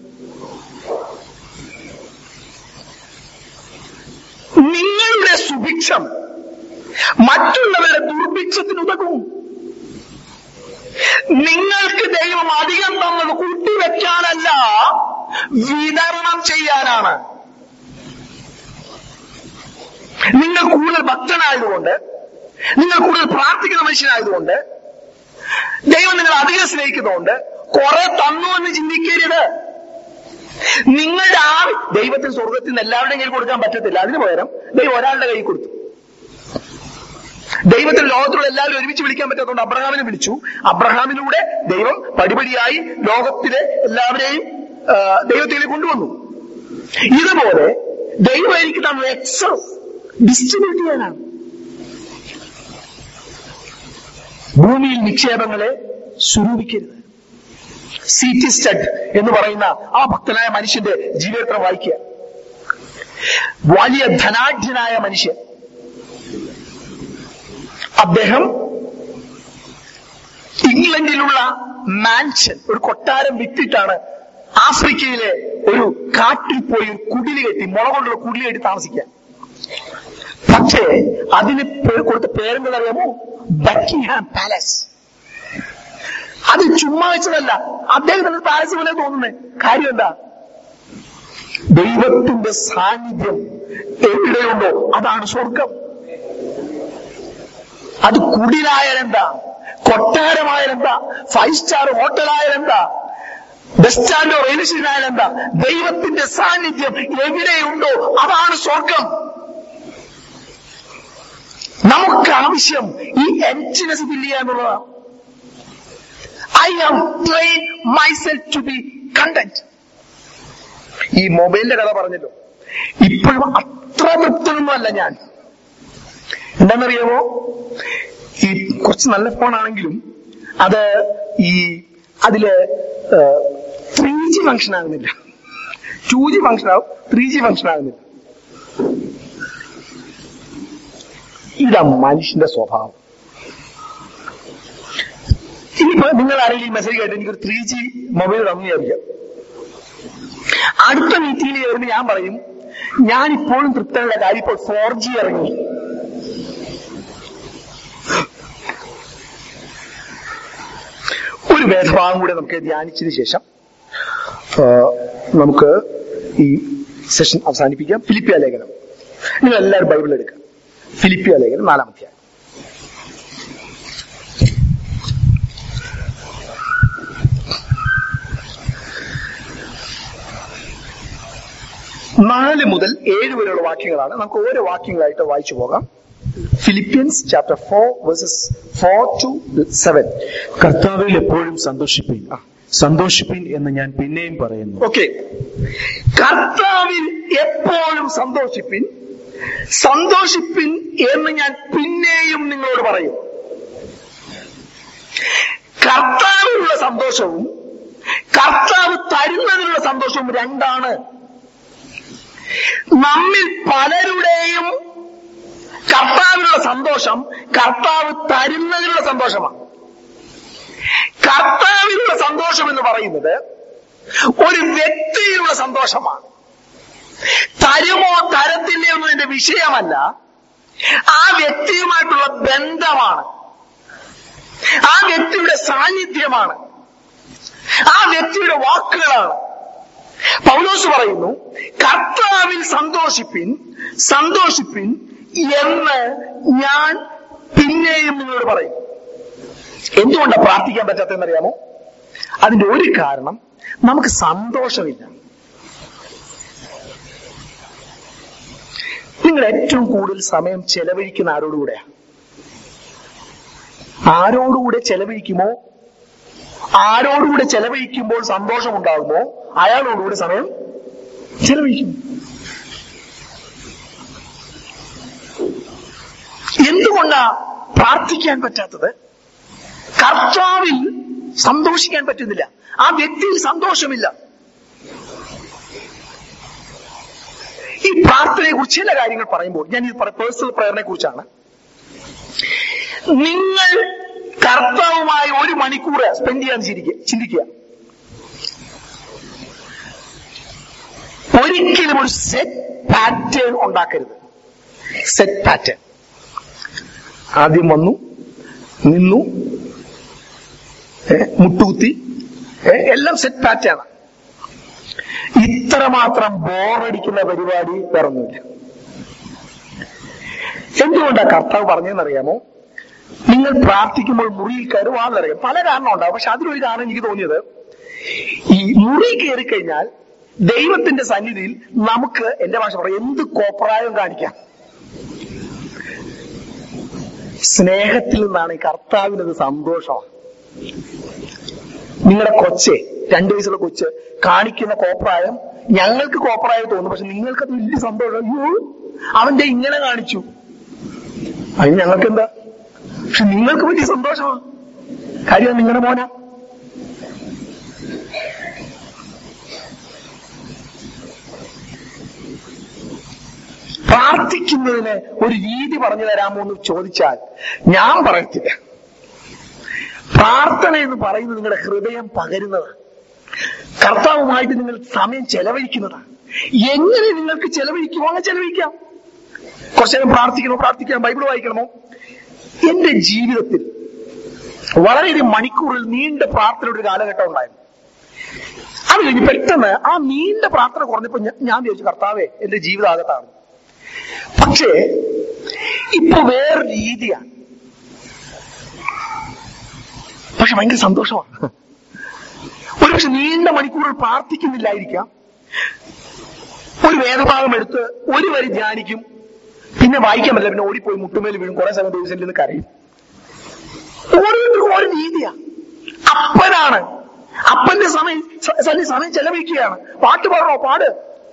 S1: നിങ്ങളുടെ സുഭിക്ഷം മറ്റുള്ളവരുടെ ദുർഭിക്ഷത്തിന് ഉതകും നിങ്ങൾക്ക് ദൈവം അധികം തന്നത് കൂട്ടിവെക്കാനല്ല വിതരണം ചെയ്യാനാണ് നിങ്ങൾ കൂടുതൽ ഭക്തനായതുകൊണ്ട് നിങ്ങൾ കൂടുതൽ പ്രാർത്ഥിക്കുന്ന മനുഷ്യനായതുകൊണ്ട് ദൈവം നിങ്ങൾ അധികം സ്നേഹിക്കുന്നതുകൊണ്ട് കുറെ തന്നു എന്ന് ചിന്തിക്കരുത് നിങ്ങളുടെ ആ ദൈവത്തിന് സ്വർഗത്തിൽ നിന്ന് എല്ലാവരുടെയും കയ്യിൽ കൊടുക്കാൻ പറ്റത്തില്ല അതിന് പകരം ദൈവം ഒരാളുടെ കയ്യിൽ കൊടുത്തു ദൈവത്തിന് ലോകത്തിലുള്ള എല്ലാവരും ഒരുമിച്ച് വിളിക്കാൻ പറ്റാത്തതുകൊണ്ട് അബ്രഹാമിനെ വിളിച്ചു അബ്രഹാമിലൂടെ ദൈവം പടിപടിയായി ലോകത്തിലെ എല്ലാവരെയും ആ, ദൈവത്തിലേക്ക് കൊണ്ടുവന്നു ഇതുപോലെ ദൈവം എനിക്ക് തന്നത് എക്സസ് ഡിസ്ട്രിബ്യൂട്ട് ചെയ്യാനാണ് ഭൂമിയിൽ നിക്ഷേപങ്ങളെ സ്വരൂപിക്കരുത് സീറ്റി സ്റ്റഡ് എന്ന് പറയുന്ന ആ ഭക്തനായ മനുഷ്യന്റെ ജീവിതത്തെ വായിക്കുക വലിയ ധനാഢ്യനായ മനുഷ്യൻ അദ്ദേഹം ഇംഗ്ലണ്ടിലുള്ള മാൻഷൻ ഒരു കൊട്ടാരം വിറ്റിട്ടാണ് ആഫ്രിക്കയിലെ ഒരു കാട്ടിൽ പോയി ഒരു കുടില് കെട്ടി മുള കൊണ്ടുള്ള കുടില് കെട്ടി താമസിക്കാൻ പക്ഷേ അതിന് പേ- കൊടുത്ത പേരെന്താ അറിയാമോ ബക്കിംഗ്ഹാം പാലസ് അത് ചുമ്മാ വെച്ചതല്ല അദ്ദേഹത്തിന് പാലസ് പോലെ തോന്നുന്നത് കാര്യം എന്താ ദൈവത്തിന്റെ സാന്നിധ്യം എവിടെയുണ്ടോ അതാണ് സ്വർഗം അത് കുടിലായാലെന്താ കൊട്ടാരമായാലെന്താ ഫൈവ് സ്റ്റാർ ഹോട്ടലായാലെന്താ ബസ് സ്റ്റാൻഡോ റെയിൽവേ സ്റ്റേഷൻ ആയാലെന്താ ദൈവത്തിന്റെ സാന്നിധ്യം എവിടെയുണ്ടോ അതാണ് സ്വർഗം നമുക്ക് ആവശ്യം ഈ എംറ്റിനെസ് ഫില്ല് ചെയ്യാന്നുള്ളതാണ് I have train myself to be content ഈ മൊബൈലിന്റെ കഥ പറഞ്ഞല്ലോ ഇപ്പോഴും അത്ര തൃപ്തനൊന്നും അല്ല ഞാൻ എന്താണെന്നറിയാമോ ഈ കുറച്ച് നല്ല ഫോണാണെങ്കിലും അത് ഈ അതില് ത്രീ ജി ഫംഗ്ഷൻ ആകുന്നില്ല ടു ജി ഫംഗ്ഷൻ ആവും ത്രീ ജി ഫംഗ്ഷൻ ആകുന്നില്ല ഇതാ മനുഷ്യന്റെ സ്വഭാവം ഇനിയിപ്പോ നിങ്ങൾ ആരെങ്കിലും ഈ മെസ്സേജ് കേട്ട് എനിക്കൊരു ത്രീ ജി മൊബൈൽ തന്നു വിചാരിക്കാം അടുത്ത മീറ്റിംഗിൽ കയറുമ്പോൾ ഞാൻ പറയും ഞാൻ ഇപ്പോഴും തൃപ്തനുള്ള കാര്യം ഇപ്പോൾ ഫോർ ജി ഇറങ്ങി ഒരു വേദഭാഗം കൂടെ നമുക്ക് ധ്യാനിച്ചതിന് ശേഷം ആ, നമുക്ക് ഈ സെഷൻ അവസാനിപ്പിക്കാം ഫിലിപ്പിയ ലേഖനം നിങ്ങൾ എല്ലാവരും ബൈബിൾ എടുക്കുക ഫിലിപ്പിയ ലേഖനം നാലാം അധ്യായം നാല് മുതൽ ഏഴ് വരെയുള്ള വാക്യങ്ങളാണ് നമുക്ക് ഓരോ വാക്യങ്ങളായിട്ട് വായിച്ചു പോകാം Philippians chapter four verses four to seven
S2: കർത്താവിൽ എപ്പോഴും സന്തോഷിപ്പിൻ സന്തോഷിപ്പിൻ എന്ന് ഞാൻ പിന്നെയും പറയുന്നു
S1: ഓക്കെ കർത്താവിൽ എപ്പോഴും സന്തോഷിപ്പിൻ സന്തോഷിപ്പിൻ എന്ന് ഞാൻ പിന്നെയും നിങ്ങളോട് പറയും കർത്താവിലുള്ള സന്തോഷവും കർത്താവ് തരുന്നതിനുള്ള സന്തോഷവും രണ്ടാണ് നമ്മിൽ പലരുടെയും കർത്താവിനുള്ള സന്തോഷം കർത്താവ് തരുന്നതിനുള്ള സന്തോഷമാണ് കർത്താവിനുള്ള സന്തോഷം എന്ന് പറയുന്നത് ഒരു വ്യക്തിയിലുള്ള സന്തോഷമാണ് തരുമോ തരത്തില്ലയോ എന്നതിന്റെ വിഷയമല്ല ആ വ്യക്തിയുമായിട്ടുള്ള ബന്ധമാണ് ആ വ്യക്തിയുടെ സാന്നിധ്യമാണ് ആ വ്യക്തിയുടെ വാക്കുകളാണ് പൗലോസ് പറയുന്നു കർത്താവിൽ സന്തോഷിപ്പിൻ സന്തോഷിപ്പിൻ എന്ന് ഞാൻ പിന്നെയും നിങ്ങളോട് പറയും എന്തുകൊണ്ടാണ് പ്രാർത്ഥിക്കാൻ പറ്റാത്തതെന്നറിയാമോ അതിന്റെ ഒരു കാരണം നമുക്ക് സന്തോഷമില്ല നിങ്ങൾ ഏറ്റവും കൂടുതൽ സമയം ചെലവഴിക്കുന്ന ആരോടുകൂടെയാ ആരോടുകൂടെ ചെലവഴിക്കുമോ ആരോടുകൂടെ ചെലവഴിക്കുമ്പോൾ സന്തോഷം ഉണ്ടാകുമോ അയാളോടുകൂടെ സമയം ചെലവഴിക്കും എന്തുകൊണ്ടാ പ്രാർത്ഥിക്കാൻ പറ്റാത്തത് കർത്താവിൽ സന്തോഷിക്കാൻ പറ്റുന്നില്ല ആ വ്യക്തിയിൽ സന്തോഷമില്ല ഈ പ്രാർത്ഥനയെ കുറിച്ച് ചില കാര്യങ്ങൾ പറയുമ്പോൾ ഞാൻ ഇത് പേഴ്സണൽ പ്രയറിനെ കുറിച്ചാണ് നിങ്ങൾ കർത്താവുമായി ഒരു മണിക്കൂർ സ്പെൻഡ് ചെയ്യാൻ ചിരിക്കുക ചിന്തിക്കുക ഒരിക്കലും ഒരു സെറ്റ് പാറ്റേൺ ഉണ്ടാക്കരുത് സെറ്റ് പാറ്റേൺ ആദ്യം വന്നു നിന്നു ഏ, മുട്ടുകുത്തി ഏ, എല്ലാം സെറ്റ് പാറ്റേൺ ഇത്രമാത്രം ബോറടിക്കുന്ന പരിപാടി വേറൊന്നുമില്ല എന്തുകൊണ്ടാ കർത്താവ് പറഞ്ഞതെന്നറിയാമോ നിങ്ങൾ പ്രാർത്ഥിക്കുമ്പോൾ മുറിയിൽ കയറുവാന്നറിയാം പല കാരണം ഉണ്ടാവും പക്ഷെ അതിലൊരു കാരണം എനിക്ക് തോന്നിയത് ഈ മുറി കയറി കഴിഞ്ഞാൽ ദൈവത്തിന്റെ സന്നിധിയിൽ നമുക്ക് എന്റെ ഭാഷ പറയാം എന്ത് കോപ്രായം കാണിക്കാം സ്നേഹത്തിൽ നിന്നാണ് ഈ കർത്താവിനത് സന്തോഷമാണ് നിങ്ങളുടെ കൊച്ചെ രണ്ടു വയസ്സുള്ള കൊച്ച് കാണിക്കുന്ന കോപ്രായം ഞങ്ങൾക്ക് കോപ്രായം തോന്നും പക്ഷെ നിങ്ങൾക്കത് വലിയ സന്തോഷം അയ്യോ അവന്റെ ഇങ്ങനെ കാണിച്ചു അതിന് ഞങ്ങൾക്ക് എന്താ പക്ഷെ നിങ്ങൾക്ക് വലിയ സന്തോഷമാണ് കാര്യം നിങ്ങളുടെ മോന പ്രാർത്ഥിക്കുന്നതിന് ഒരു രീതി പറഞ്ഞു തരാമോ എന്ന് ചോദിച്ചാൽ ഞാൻ പറയത്തില്ല പ്രാർത്ഥന എന്ന് പറയുന്നത് നിങ്ങളുടെ ഹൃദയം പകരുന്നതാണ് കർത്താവുമായിട്ട് നിങ്ങൾ സമയം ചെലവഴിക്കുന്നതാണ് എങ്ങനെ നിങ്ങൾക്ക് ചെലവഴിക്കുമോ അങ്ങനെ ചെലവഴിക്കാം കുറച്ചു നേരം പ്രാർത്ഥിക്കണോ പ്രാർത്ഥിക്കാം ബൈബിൾ വായിക്കണമോ എന്റെ ജീവിതത്തിൽ വളരെയധികം മണിക്കൂറിൽ നീണ്ട പ്രാർത്ഥനയുടെ ഒരു കാലഘട്ടം ഉണ്ടായിരുന്നു അത് കഴിഞ്ഞ് പെട്ടെന്ന് ആ നീണ്ട പ്രാർത്ഥന കുറഞ്ഞപ്പോ ഞ- ഞാൻ വിചാരിച്ചു കർത്താവേ എന്റെ ജീവിതം ആകത്താണ് പക്ഷേ ഇപ്പൊ വേറെ രീതിയാണ് പക്ഷെ ഭയങ്കര സന്തോഷമാണ് ഒരുപക്ഷെ നീണ്ട മണിക്കൂറുകൾ പ്രാർത്ഥിക്കുന്നില്ലായിരിക്കാം ഒരു വേദഭാഗം എടുത്ത് ഒരു വരി ധ്യാനിക്കും പിന്നെ വായിക്കാൻ പറ്റില്ല പിന്നെ ഓടിപ്പോയി മുട്ടുമേൽ വീഴും കുറെ സമയം ദിവസം നിന്ന് കരയും ഓരോരുത്തർക്കും ഓരോ രീതിയാ അപ്പനാണ് അപ്പന്റെ സമയം സ- സന്നി സമയം ചെലവഴിക്കുകയാണ് പാട്ട് പാടണോ പാട്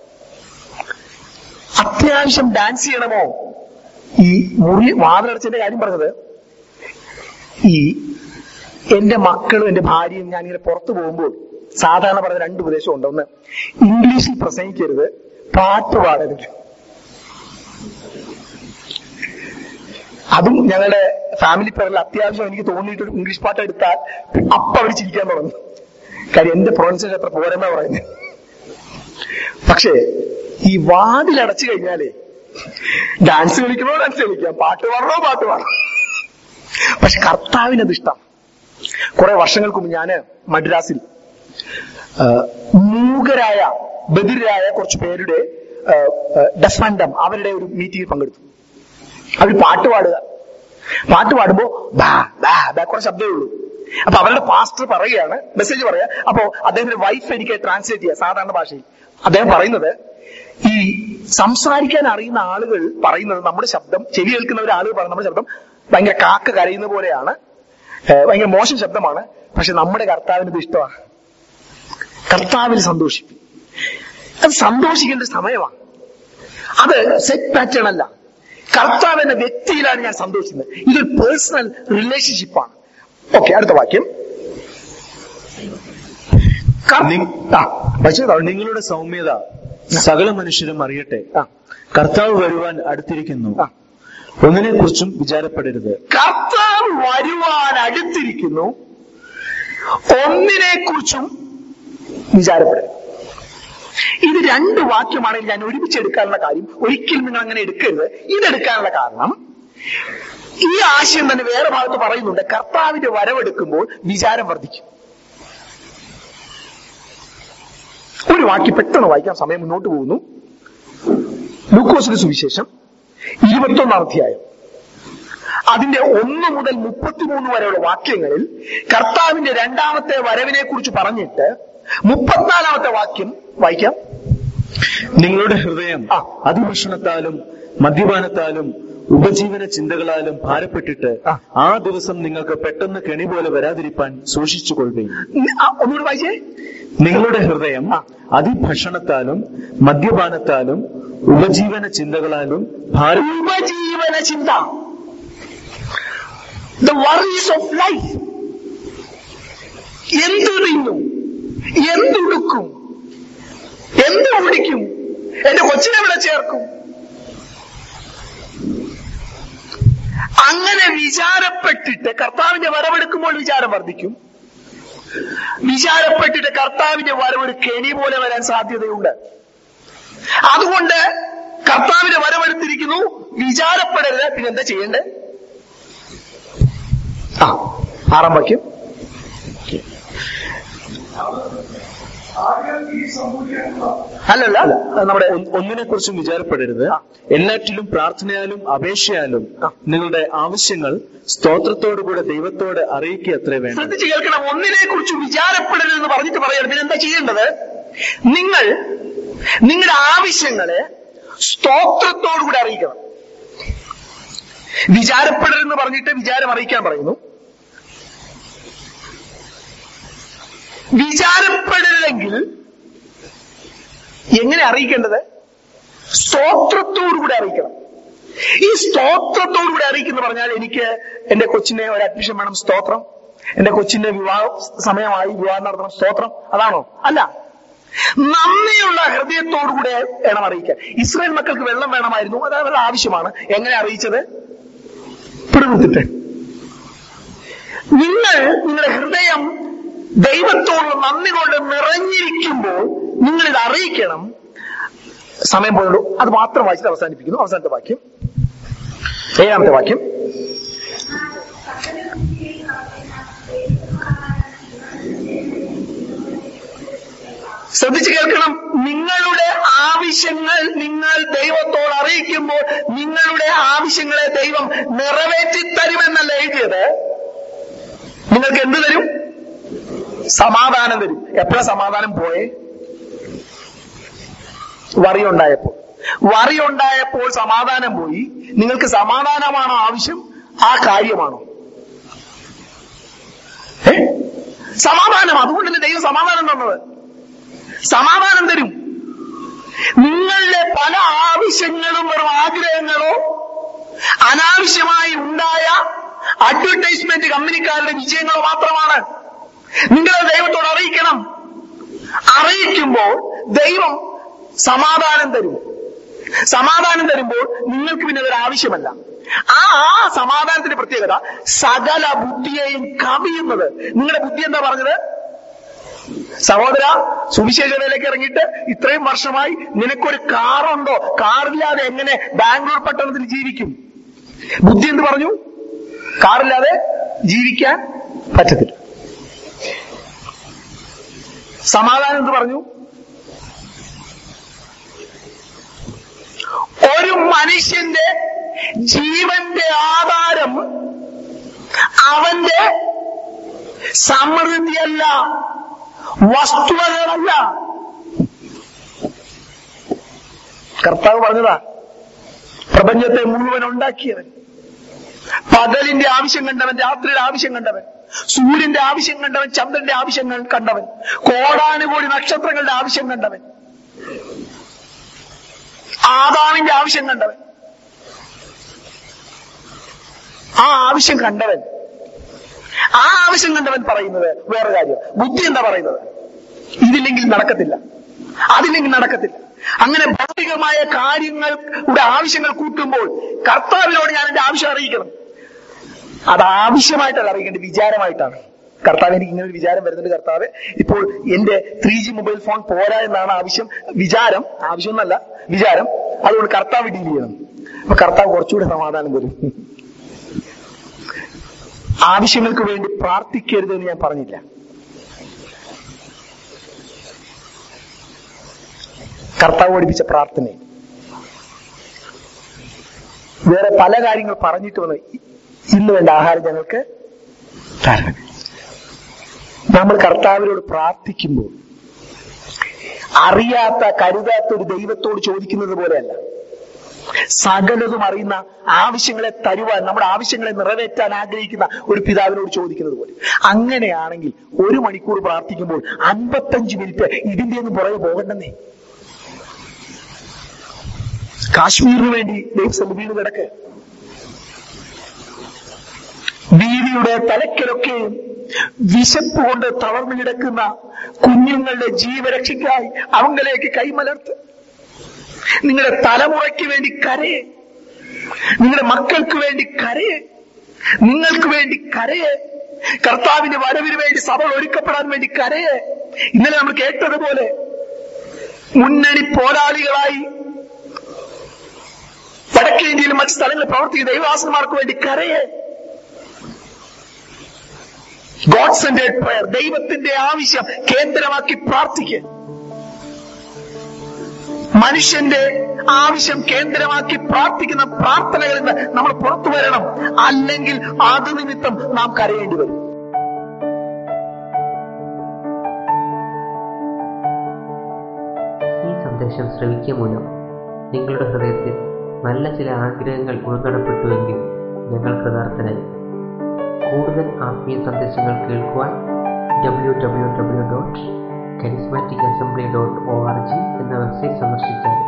S1: അത്യാവശ്യം ഡാൻസ് ചെയ്യണമോ ഈ മുറി വാതിലടച്ചതിന്റെ കാര്യം പറഞ്ഞത് ഈ എന്റെ മക്കളും എന്റെ ഭാര്യയും ഞാനിങ്ങനെ പുറത്തു പോകുമ്പോൾ സാധാരണ പറഞ്ഞ രണ്ട് ഉപദേശം ഉണ്ട് ഒന്ന് ഇംഗ്ലീഷിൽ പ്രസംഗിക്കരുത് പാട്ട് പാടരുത് അതും ഞങ്ങളുടെ ഫാമിലി പേരിൽ അത്യാവശ്യം എനിക്ക് തോന്നിയിട്ട് ഒരു ഇംഗ്ലീഷ് പാട്ട് എടുത്താൽ അപ്പ അവർ ചിരിക്കാൻ തുടങ്ങും കാര്യം എന്റെ പ്രൊണൗൺസിയേഷൻ അത്ര പോരെന്നാ പറയുന്നത് പക്ഷേ ഈ വാതിലടച്ചു കഴിഞ്ഞാലേ ഡാൻസ് കളിക്കണോ ഡാൻസ് കളിക്കാം പാട്ട് പാടണോ പാട്ട് പാടണം പക്ഷെ കർത്താവിനത് ഇഷ്ടം കുറെ വർഷങ്ങൾക്ക് മുമ്പ് ഞാന് മദ്രാസിൽ ആ, മൂകരായ ബദിരായ കുറച്ച് പേരുടെ ഡെഫൻഡം അവരുടെ ഒരു മീറ്റിംഗിൽ പങ്കെടുത്തു അവർ പാട്ട് പാടുക പാട്ട് പാടുമ്പോ ബാ ബാ ബാ കുറെ ശബ്ദമേ ഉള്ളൂ അപ്പൊ അവരുടെ പാസ്റ്റർ പറയുകയാണ് മെസ്സേജ് പറയാ അപ്പോ അദ്ദേഹത്തിന്റെ വൈഫ് എനിക്ക് ട്രാൻസ്ലേറ്റ് ചെയ്യുക സാധാരണ ഭാഷയിൽ അദ്ദേഹം പറയുന്നത് ഈ സംസാരിക്കാൻ അറിയുന്ന ആളുകൾ പറയുന്നത് നമ്മുടെ ശബ്ദം ചെവി കേൾക്കുന്ന ഒരു ആളുകൾ പറയുന്ന നമ്മുടെ ശബ്ദം ഭയങ്കര കാക്ക കരയുന്ന പോലെയാണ് ഏഹ് ഭയങ്കര മോശം ശബ്ദമാണ് പക്ഷെ നമ്മുടെ കർത്താവിന് ഇത് ഇഷ്ടമാണ് കർത്താവിൽ സന്തോഷിക്കും അത് സന്തോഷിക്കേണ്ട സമയമാണ് അത് സെറ്റ് പാറ്റേൺ അല്ല കർത്താവ് എന്ന വ്യക്തിയിലാണ് ഞാൻ സന്തോഷിക്കുന്നത് ഇതൊരു പേഴ്സണൽ റിലേഷൻഷിപ്പാണ് ഓക്കെ അടുത്ത വാക്യം കർ-
S2: നി-
S1: ആ, വായിച്ചോ, താഴെ.
S2: നിങ്ങളുടെ സൗമ്യത സകല മനുഷ്യരും അറിയട്ടെ
S1: ആ,
S2: കർത്താവ് വരുവാൻ അടുത്തിരിക്കുന്നു
S1: ആ.
S2: ഒന്നിനെ കുറിച്ചും വിചാരപ്പെടരുത്
S1: കർത്താവ് വരുവാൻ അടുത്തിരിക്കുന്നു ഒന്നിനെ കുറിച്ചും വിചാരപ്പെടരുത് ഇത് രണ്ട് വാക്യമാണെങ്കിൽ ഞാൻ ഒരുമിച്ച് എടുക്കാനുള്ള കാര്യം ഒരിക്കലും നിങ്ങൾ അങ്ങനെ എടുക്കരുത് ഇതെടുക്കാനുള്ള കാരണം ഈ ആശയം തന്നെ വേറെ ഭാഗത്ത് പറയുന്നുണ്ട് കർത്താവിന്റെ വരവെടുക്കുമ്പോൾ വിചാരം വർദ്ധിക്കും ഒരു വാക്യം പെട്ടെന്ന് വായിക്കാം സമയം മുന്നോട്ട് പോകുന്നു ലൂക്കോസിന്റെ സുവിശേഷം ഇരുപത്തൊന്നാം അധ്യായം അതിന്റെ ഒന്ന് മുതൽ മുപ്പത്തിമൂന്ന് വരെയുള്ള വാക്യങ്ങളിൽ കർത്താവിന്റെ രണ്ടാമത്തെ വരവിനെ കുറിച്ച് പറഞ്ഞിട്ട് മുപ്പത്തിനാലാമത്തെ വാക്യം വായിക്കാം
S2: നിങ്ങളുടെ ഹൃദയം
S1: ആ.
S2: അതിഭക്ഷണത്താലും മദ്യപാനത്താലും ഉപജീവന ചിന്തകളാലും ഭാരപ്പെട്ടിട്ട്
S1: ആ.
S2: ആ ദിവസം നിങ്ങൾക്ക് പെട്ടെന്ന് കെണി പോലെ വരാതിരിപ്പാൻ സൂക്ഷിച്ചുകൊള്ളുകയും
S1: നി- ആ, ഒന്നുകൂടി വായിച്ചേ
S2: നിങ്ങളുടെ ഹൃദയം
S1: ആ.
S2: അതിഭക്ഷണത്താലും മദ്യപാനത്താലും ഉപജീവന ചിന്തകളാലും ഭാര
S1: ഉപജീവന ചിന്ത ദ വറീസ് ഓഫ് ലൈഫ് എന്തു തിന്നും എന്തുടുക്കും എന്ത് ഓടിക്കും എന്റെ കൊച്ചിനെ ഇവിടെ ചേർക്കും അങ്ങനെ വിചാരപ്പെട്ടിട്ട് കർത്താവിന്റെ വരവെടുക്കുമ്പോൾ വിചാരം വർദ്ധിക്കും വിചാരപ്പെട്ടിട്ട് കർത്താവിന്റെ വരവൊരു കെണി പോലെ വരാൻ സാധ്യതയുണ്ട് അതുകൊണ്ട് കർത്താവിന്റെ വരവെടുത്തിരിക്കുന്നു വിചാരപ്പെടരുത് പിന്നെ എന്താ ചെയ്യേണ്ടത് ആ ആറാം വാക്യം അല്ലല്ല അത് നമ്മുടെ
S2: ഒന്നിനെ കുറിച്ചും വിചാരപ്പെടരുത് എല്ലാറ്റിലും പ്രാർത്ഥനയാലും അപേക്ഷയാലും നിങ്ങളുടെ ആവശ്യങ്ങൾ സ്തോത്രത്തോടുകൂടെ ദൈവത്തോട് അറിയിക്കുക അത്രേ വേണം
S1: ശ്രദ്ധിച്ച് കേൾക്കണം ഒന്നിനെ കുറിച്ച് വിചാരപ്പെടരുത് എന്ന് പറഞ്ഞിട്ട് പറയരുത് പിന്നെ എന്താ ചെയ്യേണ്ടത് നിങ്ങൾ നിങ്ങളുടെ ആവശ്യങ്ങളെ സ്തോത്രത്തോടുകൂടി അറിയിക്കണം വിചാരപ്പെടരുതെന്ന് പറഞ്ഞിട്ട് വിചാരം അറിയിക്കാൻ പറയുന്നു വിചാരപ്പെടരുതെങ്കിൽ എങ്ങനെ അറിയിക്കേണ്ടത് സ്തോത്രത്തോടുകൂടി അറിയിക്കണം ഈ സ്തോത്രത്തോടുകൂടി അറിയിക്കുന്ന പറഞ്ഞാൽ എനിക്ക് എന്റെ കൊച്ചിനെ ഒരു അഡ്മിഷൻ വേണം സ്തോത്രം എന്റെ കൊച്ചിന്റെ വിവാഹ സമയമായി വിവാഹം നടത്തണം സ്തോത്രം അതാണോ അല്ല നന്ദിയുള്ള ഹൃദയത്തോടുകൂടെ വേണം അറിയിക്കാൻ ഇസ്രായേൽ മക്കൾക്ക് വെള്ളം വേണമായിരുന്നു അത് അവരുടെ ആവശ്യമാണ് എങ്ങനെ അറിയിച്ചത് പിടിവിട്ടിട്ട് നിങ്ങൾ നിങ്ങളുടെ ഹൃദയം ദൈവത്തോട് നന്ദി കൊണ്ട് നിറഞ്ഞിരിക്കുമ്പോൾ നിങ്ങൾ ഇത് അറിയിക്കണം സമയം പോയുള്ളൂ അത് മാത്രം വായിച്ചിട്ട് അവസാനിപ്പിക്കുന്നു അവസാനത്തെ വാക്യം ഏഴാമത്തെ വാക്യം ശ്രദ്ധിച്ചു കേൾക്കണം നിങ്ങളുടെ ആവശ്യങ്ങൾ നിങ്ങൾ ദൈവത്തോട് അറിയിക്കുമ്പോൾ നിങ്ങളുടെ ആവശ്യങ്ങളെ ദൈവം നിറവേറ്റി തരുമെന്നല്ല എഴുതിയത് നിങ്ങൾക്ക് എന്ത് തരും സമാധാനം തരും എപ്പോഴാ സമാധാനം പോയേ വറി ഉണ്ടായപ്പോൾ വറി ഉണ്ടായപ്പോൾ സമാധാനം പോയി നിങ്ങൾക്ക് സമാധാനമാണോ ആവശ്യം ആ കാര്യമാണോ ഏ സമാധാനം അതുകൊണ്ടല്ലേ ദൈവം സമാധാനം തന്നത് സമാധാനം തരും നിങ്ങളുടെ പല ആവശ്യങ്ങളും വെറും ആഗ്രഹങ്ങളോ അനാവശ്യമായി ഉണ്ടായ അഡ്വർടൈസ്മെന്റ് കമ്പനിക്കാരുടെ വിജയങ്ങളോ മാത്രമാണ് നിങ്ങളെ ദൈവത്തോട് അറിയിക്കണം അറിയിക്കുമ്പോൾ ദൈവം സമാധാനം തരും സമാധാനം തരുമ്പോൾ നിങ്ങൾക്ക് പിന്നെ അതൊരു ആവശ്യമല്ല ആ ആ സമാധാനത്തിന്റെ പ്രത്യേകത സകല ബുദ്ധിയെയും കവിയുന്നത് നിങ്ങളുടെ ബുദ്ധി എന്താ പറഞ്ഞത് സഹോദര സുവിശേഷതയിലേക്ക് ഇറങ്ങിയിട്ട് ഇത്രയും വർഷമായി നിനക്കൊരു കാറുണ്ടോ കാറില്ലാതെ എങ്ങനെ ബാംഗ്ലൂർ പട്ടണത്തിൽ ജീവിക്കും ബുദ്ധി എന്ത് പറഞ്ഞു കാറില്ലാതെ ജീവിക്കാൻ പറ്റത്തില്ല സമാധാനം എന്ത് പറഞ്ഞു ഒരു മനുഷ്യന്റെ ജീവന്റെ ആധാരം അവന്റെ സമൃദ്ധിയല്ല വസ്തുവകളല്ല കർത്താവ് പറഞ്ഞതാ പ്രപഞ്ചത്തെ മുഴുവൻ ഉണ്ടാക്കിയവൻ പകലിന്റെ ആവശ്യം കണ്ടവൻ രാത്രിയുടെ ആവശ്യം കണ്ടവൻ സൂര്യന്റെ ആവശ്യം കണ്ടവൻ ചന്ദ്രന്റെ ആവശ്യം കണ്ടവൻ കോടാനുകോടി നക്ഷത്രങ്ങളുടെ ആവശ്യം കണ്ടവൻ ആദാമിന്റെ ആവശ്യം കണ്ടവൻ ആ ആവശ്യം കണ്ടവൻ ആ ആവശ്യം കണ്ടവൻ പറയുന്നത് വേറെ കാര്യം ബുദ്ധി എന്താ പറയുന്നത് ഇതില്ലെങ്കിൽ നടക്കത്തില്ല അതില്ലെങ്കിൽ നടക്കത്തില്ല അങ്ങനെ ഭൗതികമായ കാര്യങ്ങളുടെ ആവശ്യങ്ങൾ കൂട്ടുമ്പോൾ കർത്താവിനോട് ഞാൻ എന്റെ ആവശ്യം അറിയിക്കണം അത് ആവശ്യമായിട്ടല്ല അറിയിക്കേണ്ടത് വിചാരമായിട്ടാണ് കർത്താവ് എനിക്ക് ഇങ്ങനെ ഒരു വിചാരം വരുന്നുണ്ട് കർത്താവ് ഇപ്പോൾ എന്റെ ത്രീ ജി മൊബൈൽ ഫോൺ പോരാ എന്നാണ് ആവശ്യം വിചാരം ആവശ്യമൊന്നല്ല വിചാരം അതുകൊണ്ട് കർത്താവ് ഡീൽ ചെയ്യണം അപ്പൊ കർത്താവ് കുറച്ചുകൂടെ സമാധാനം തരും ആവശ്യങ്ങൾക്ക് വേണ്ടി പ്രാർത്ഥിക്കരുത് എന്ന് ഞാൻ പറഞ്ഞില്ല കർത്താവ് പഠിപ്പിച്ച പ്രാർത്ഥന വേറെ പല കാര്യങ്ങൾ പറഞ്ഞിട്ട് വന്നു ഇന്ന് വേണ്ട ആഹാരം ഞങ്ങൾക്ക് തരണം നമ്മൾ കർത്താവിനോട് പ്രാർത്ഥിക്കുമ്പോൾ അറിയാത്ത കരുതാത്ത ഒരു ദൈവത്തോട് ചോദിക്കുന്നത് പോലെയല്ല സകലതും അറിയുന്ന ആവശ്യങ്ങളെ തരുവാൻ നമ്മുടെ ആവശ്യങ്ങളെ നിറവേറ്റാൻ ആഗ്രഹിക്കുന്ന ഒരു പിതാവിനോട് ചോദിക്കുന്നത് പോലെ അങ്ങനെയാണെങ്കിൽ ഒരു മണിക്കൂർ പ്രാർത്ഥിക്കുമ്പോൾ അൻപത്തഞ്ച് മിനിറ്റ് ഇതിന്റെ ഒന്നും പുറകെ പോകണ്ടെന്നേ കാശ്മീരിന് വേണ്ടി ദൈവം വീണ് കിടക്ക് ഭീതിയുടെ തലക്കലൊക്കെയും വിശപ്പ് കൊണ്ട് തളർന്നു കിടക്കുന്ന കുഞ്ഞുങ്ങളുടെ ജീവരക്ഷയ്ക്കായി അവങ്ങളിലേക്ക് കൈമലർത്ത് നിങ്ങളുടെ തലമുറയ്ക്ക് വേണ്ടി കരയെ നിങ്ങളുടെ മക്കൾക്ക് വേണ്ടി കരയെ നിങ്ങൾക്ക് വേണ്ടി കരയെ കർത്താവിന്റെ വരവിന് വേണ്ടി സഭ ഒരുക്കപ്പെടാൻ വേണ്ടി കരയെ ഇന്നലെ നമ്മൾ കേട്ടതുപോലെ മുന്നണി പോരാളികളായി വടക്കേ ഇന്ത്യയിലും മറ്റു സ്ഥലങ്ങളിൽ പ്രവർത്തിക്കുന്ന ദൈവദാസന്മാർക്ക് വേണ്ടി കരയെ ഗോഡ് സെന്റേഡ് പ്രയർ ദൈവത്തിന്റെ ആവശ്യം കേന്ദ്രമാക്കി പ്രാർത്ഥിക്കുക മനുഷ്യന്റെ ആവശ്യം കേന്ദ്രമാക്കി പ്രാർത്ഥിക്കുന്ന പ്രാർത്ഥനകളിൽ നിന്ന് നമ്മൾ പുറത്തു വരണം അല്ലെങ്കിൽ അത് നിമിത്തം നാം കരയേണ്ടി വരും
S3: ഈ സന്ദേശം ശ്രവിക്കുക മൂലം നിങ്ങളുടെ ഹൃദയത്തിൽ നല്ല ചില ആഗ്രഹങ്ങൾ ഉൾനടപ്പെട്ടുവെങ്കിൽ ഞങ്ങൾ കൃതാർത്ഥനായി കൂടുതൽ ആത്മീയ സന്ദേശങ്ങൾ കേൾക്കുവാൻ W W W dot charismatic assembly dot O R G എന്ന വെബ്സൈറ്റ് സന്ദർശിച്ചാൽ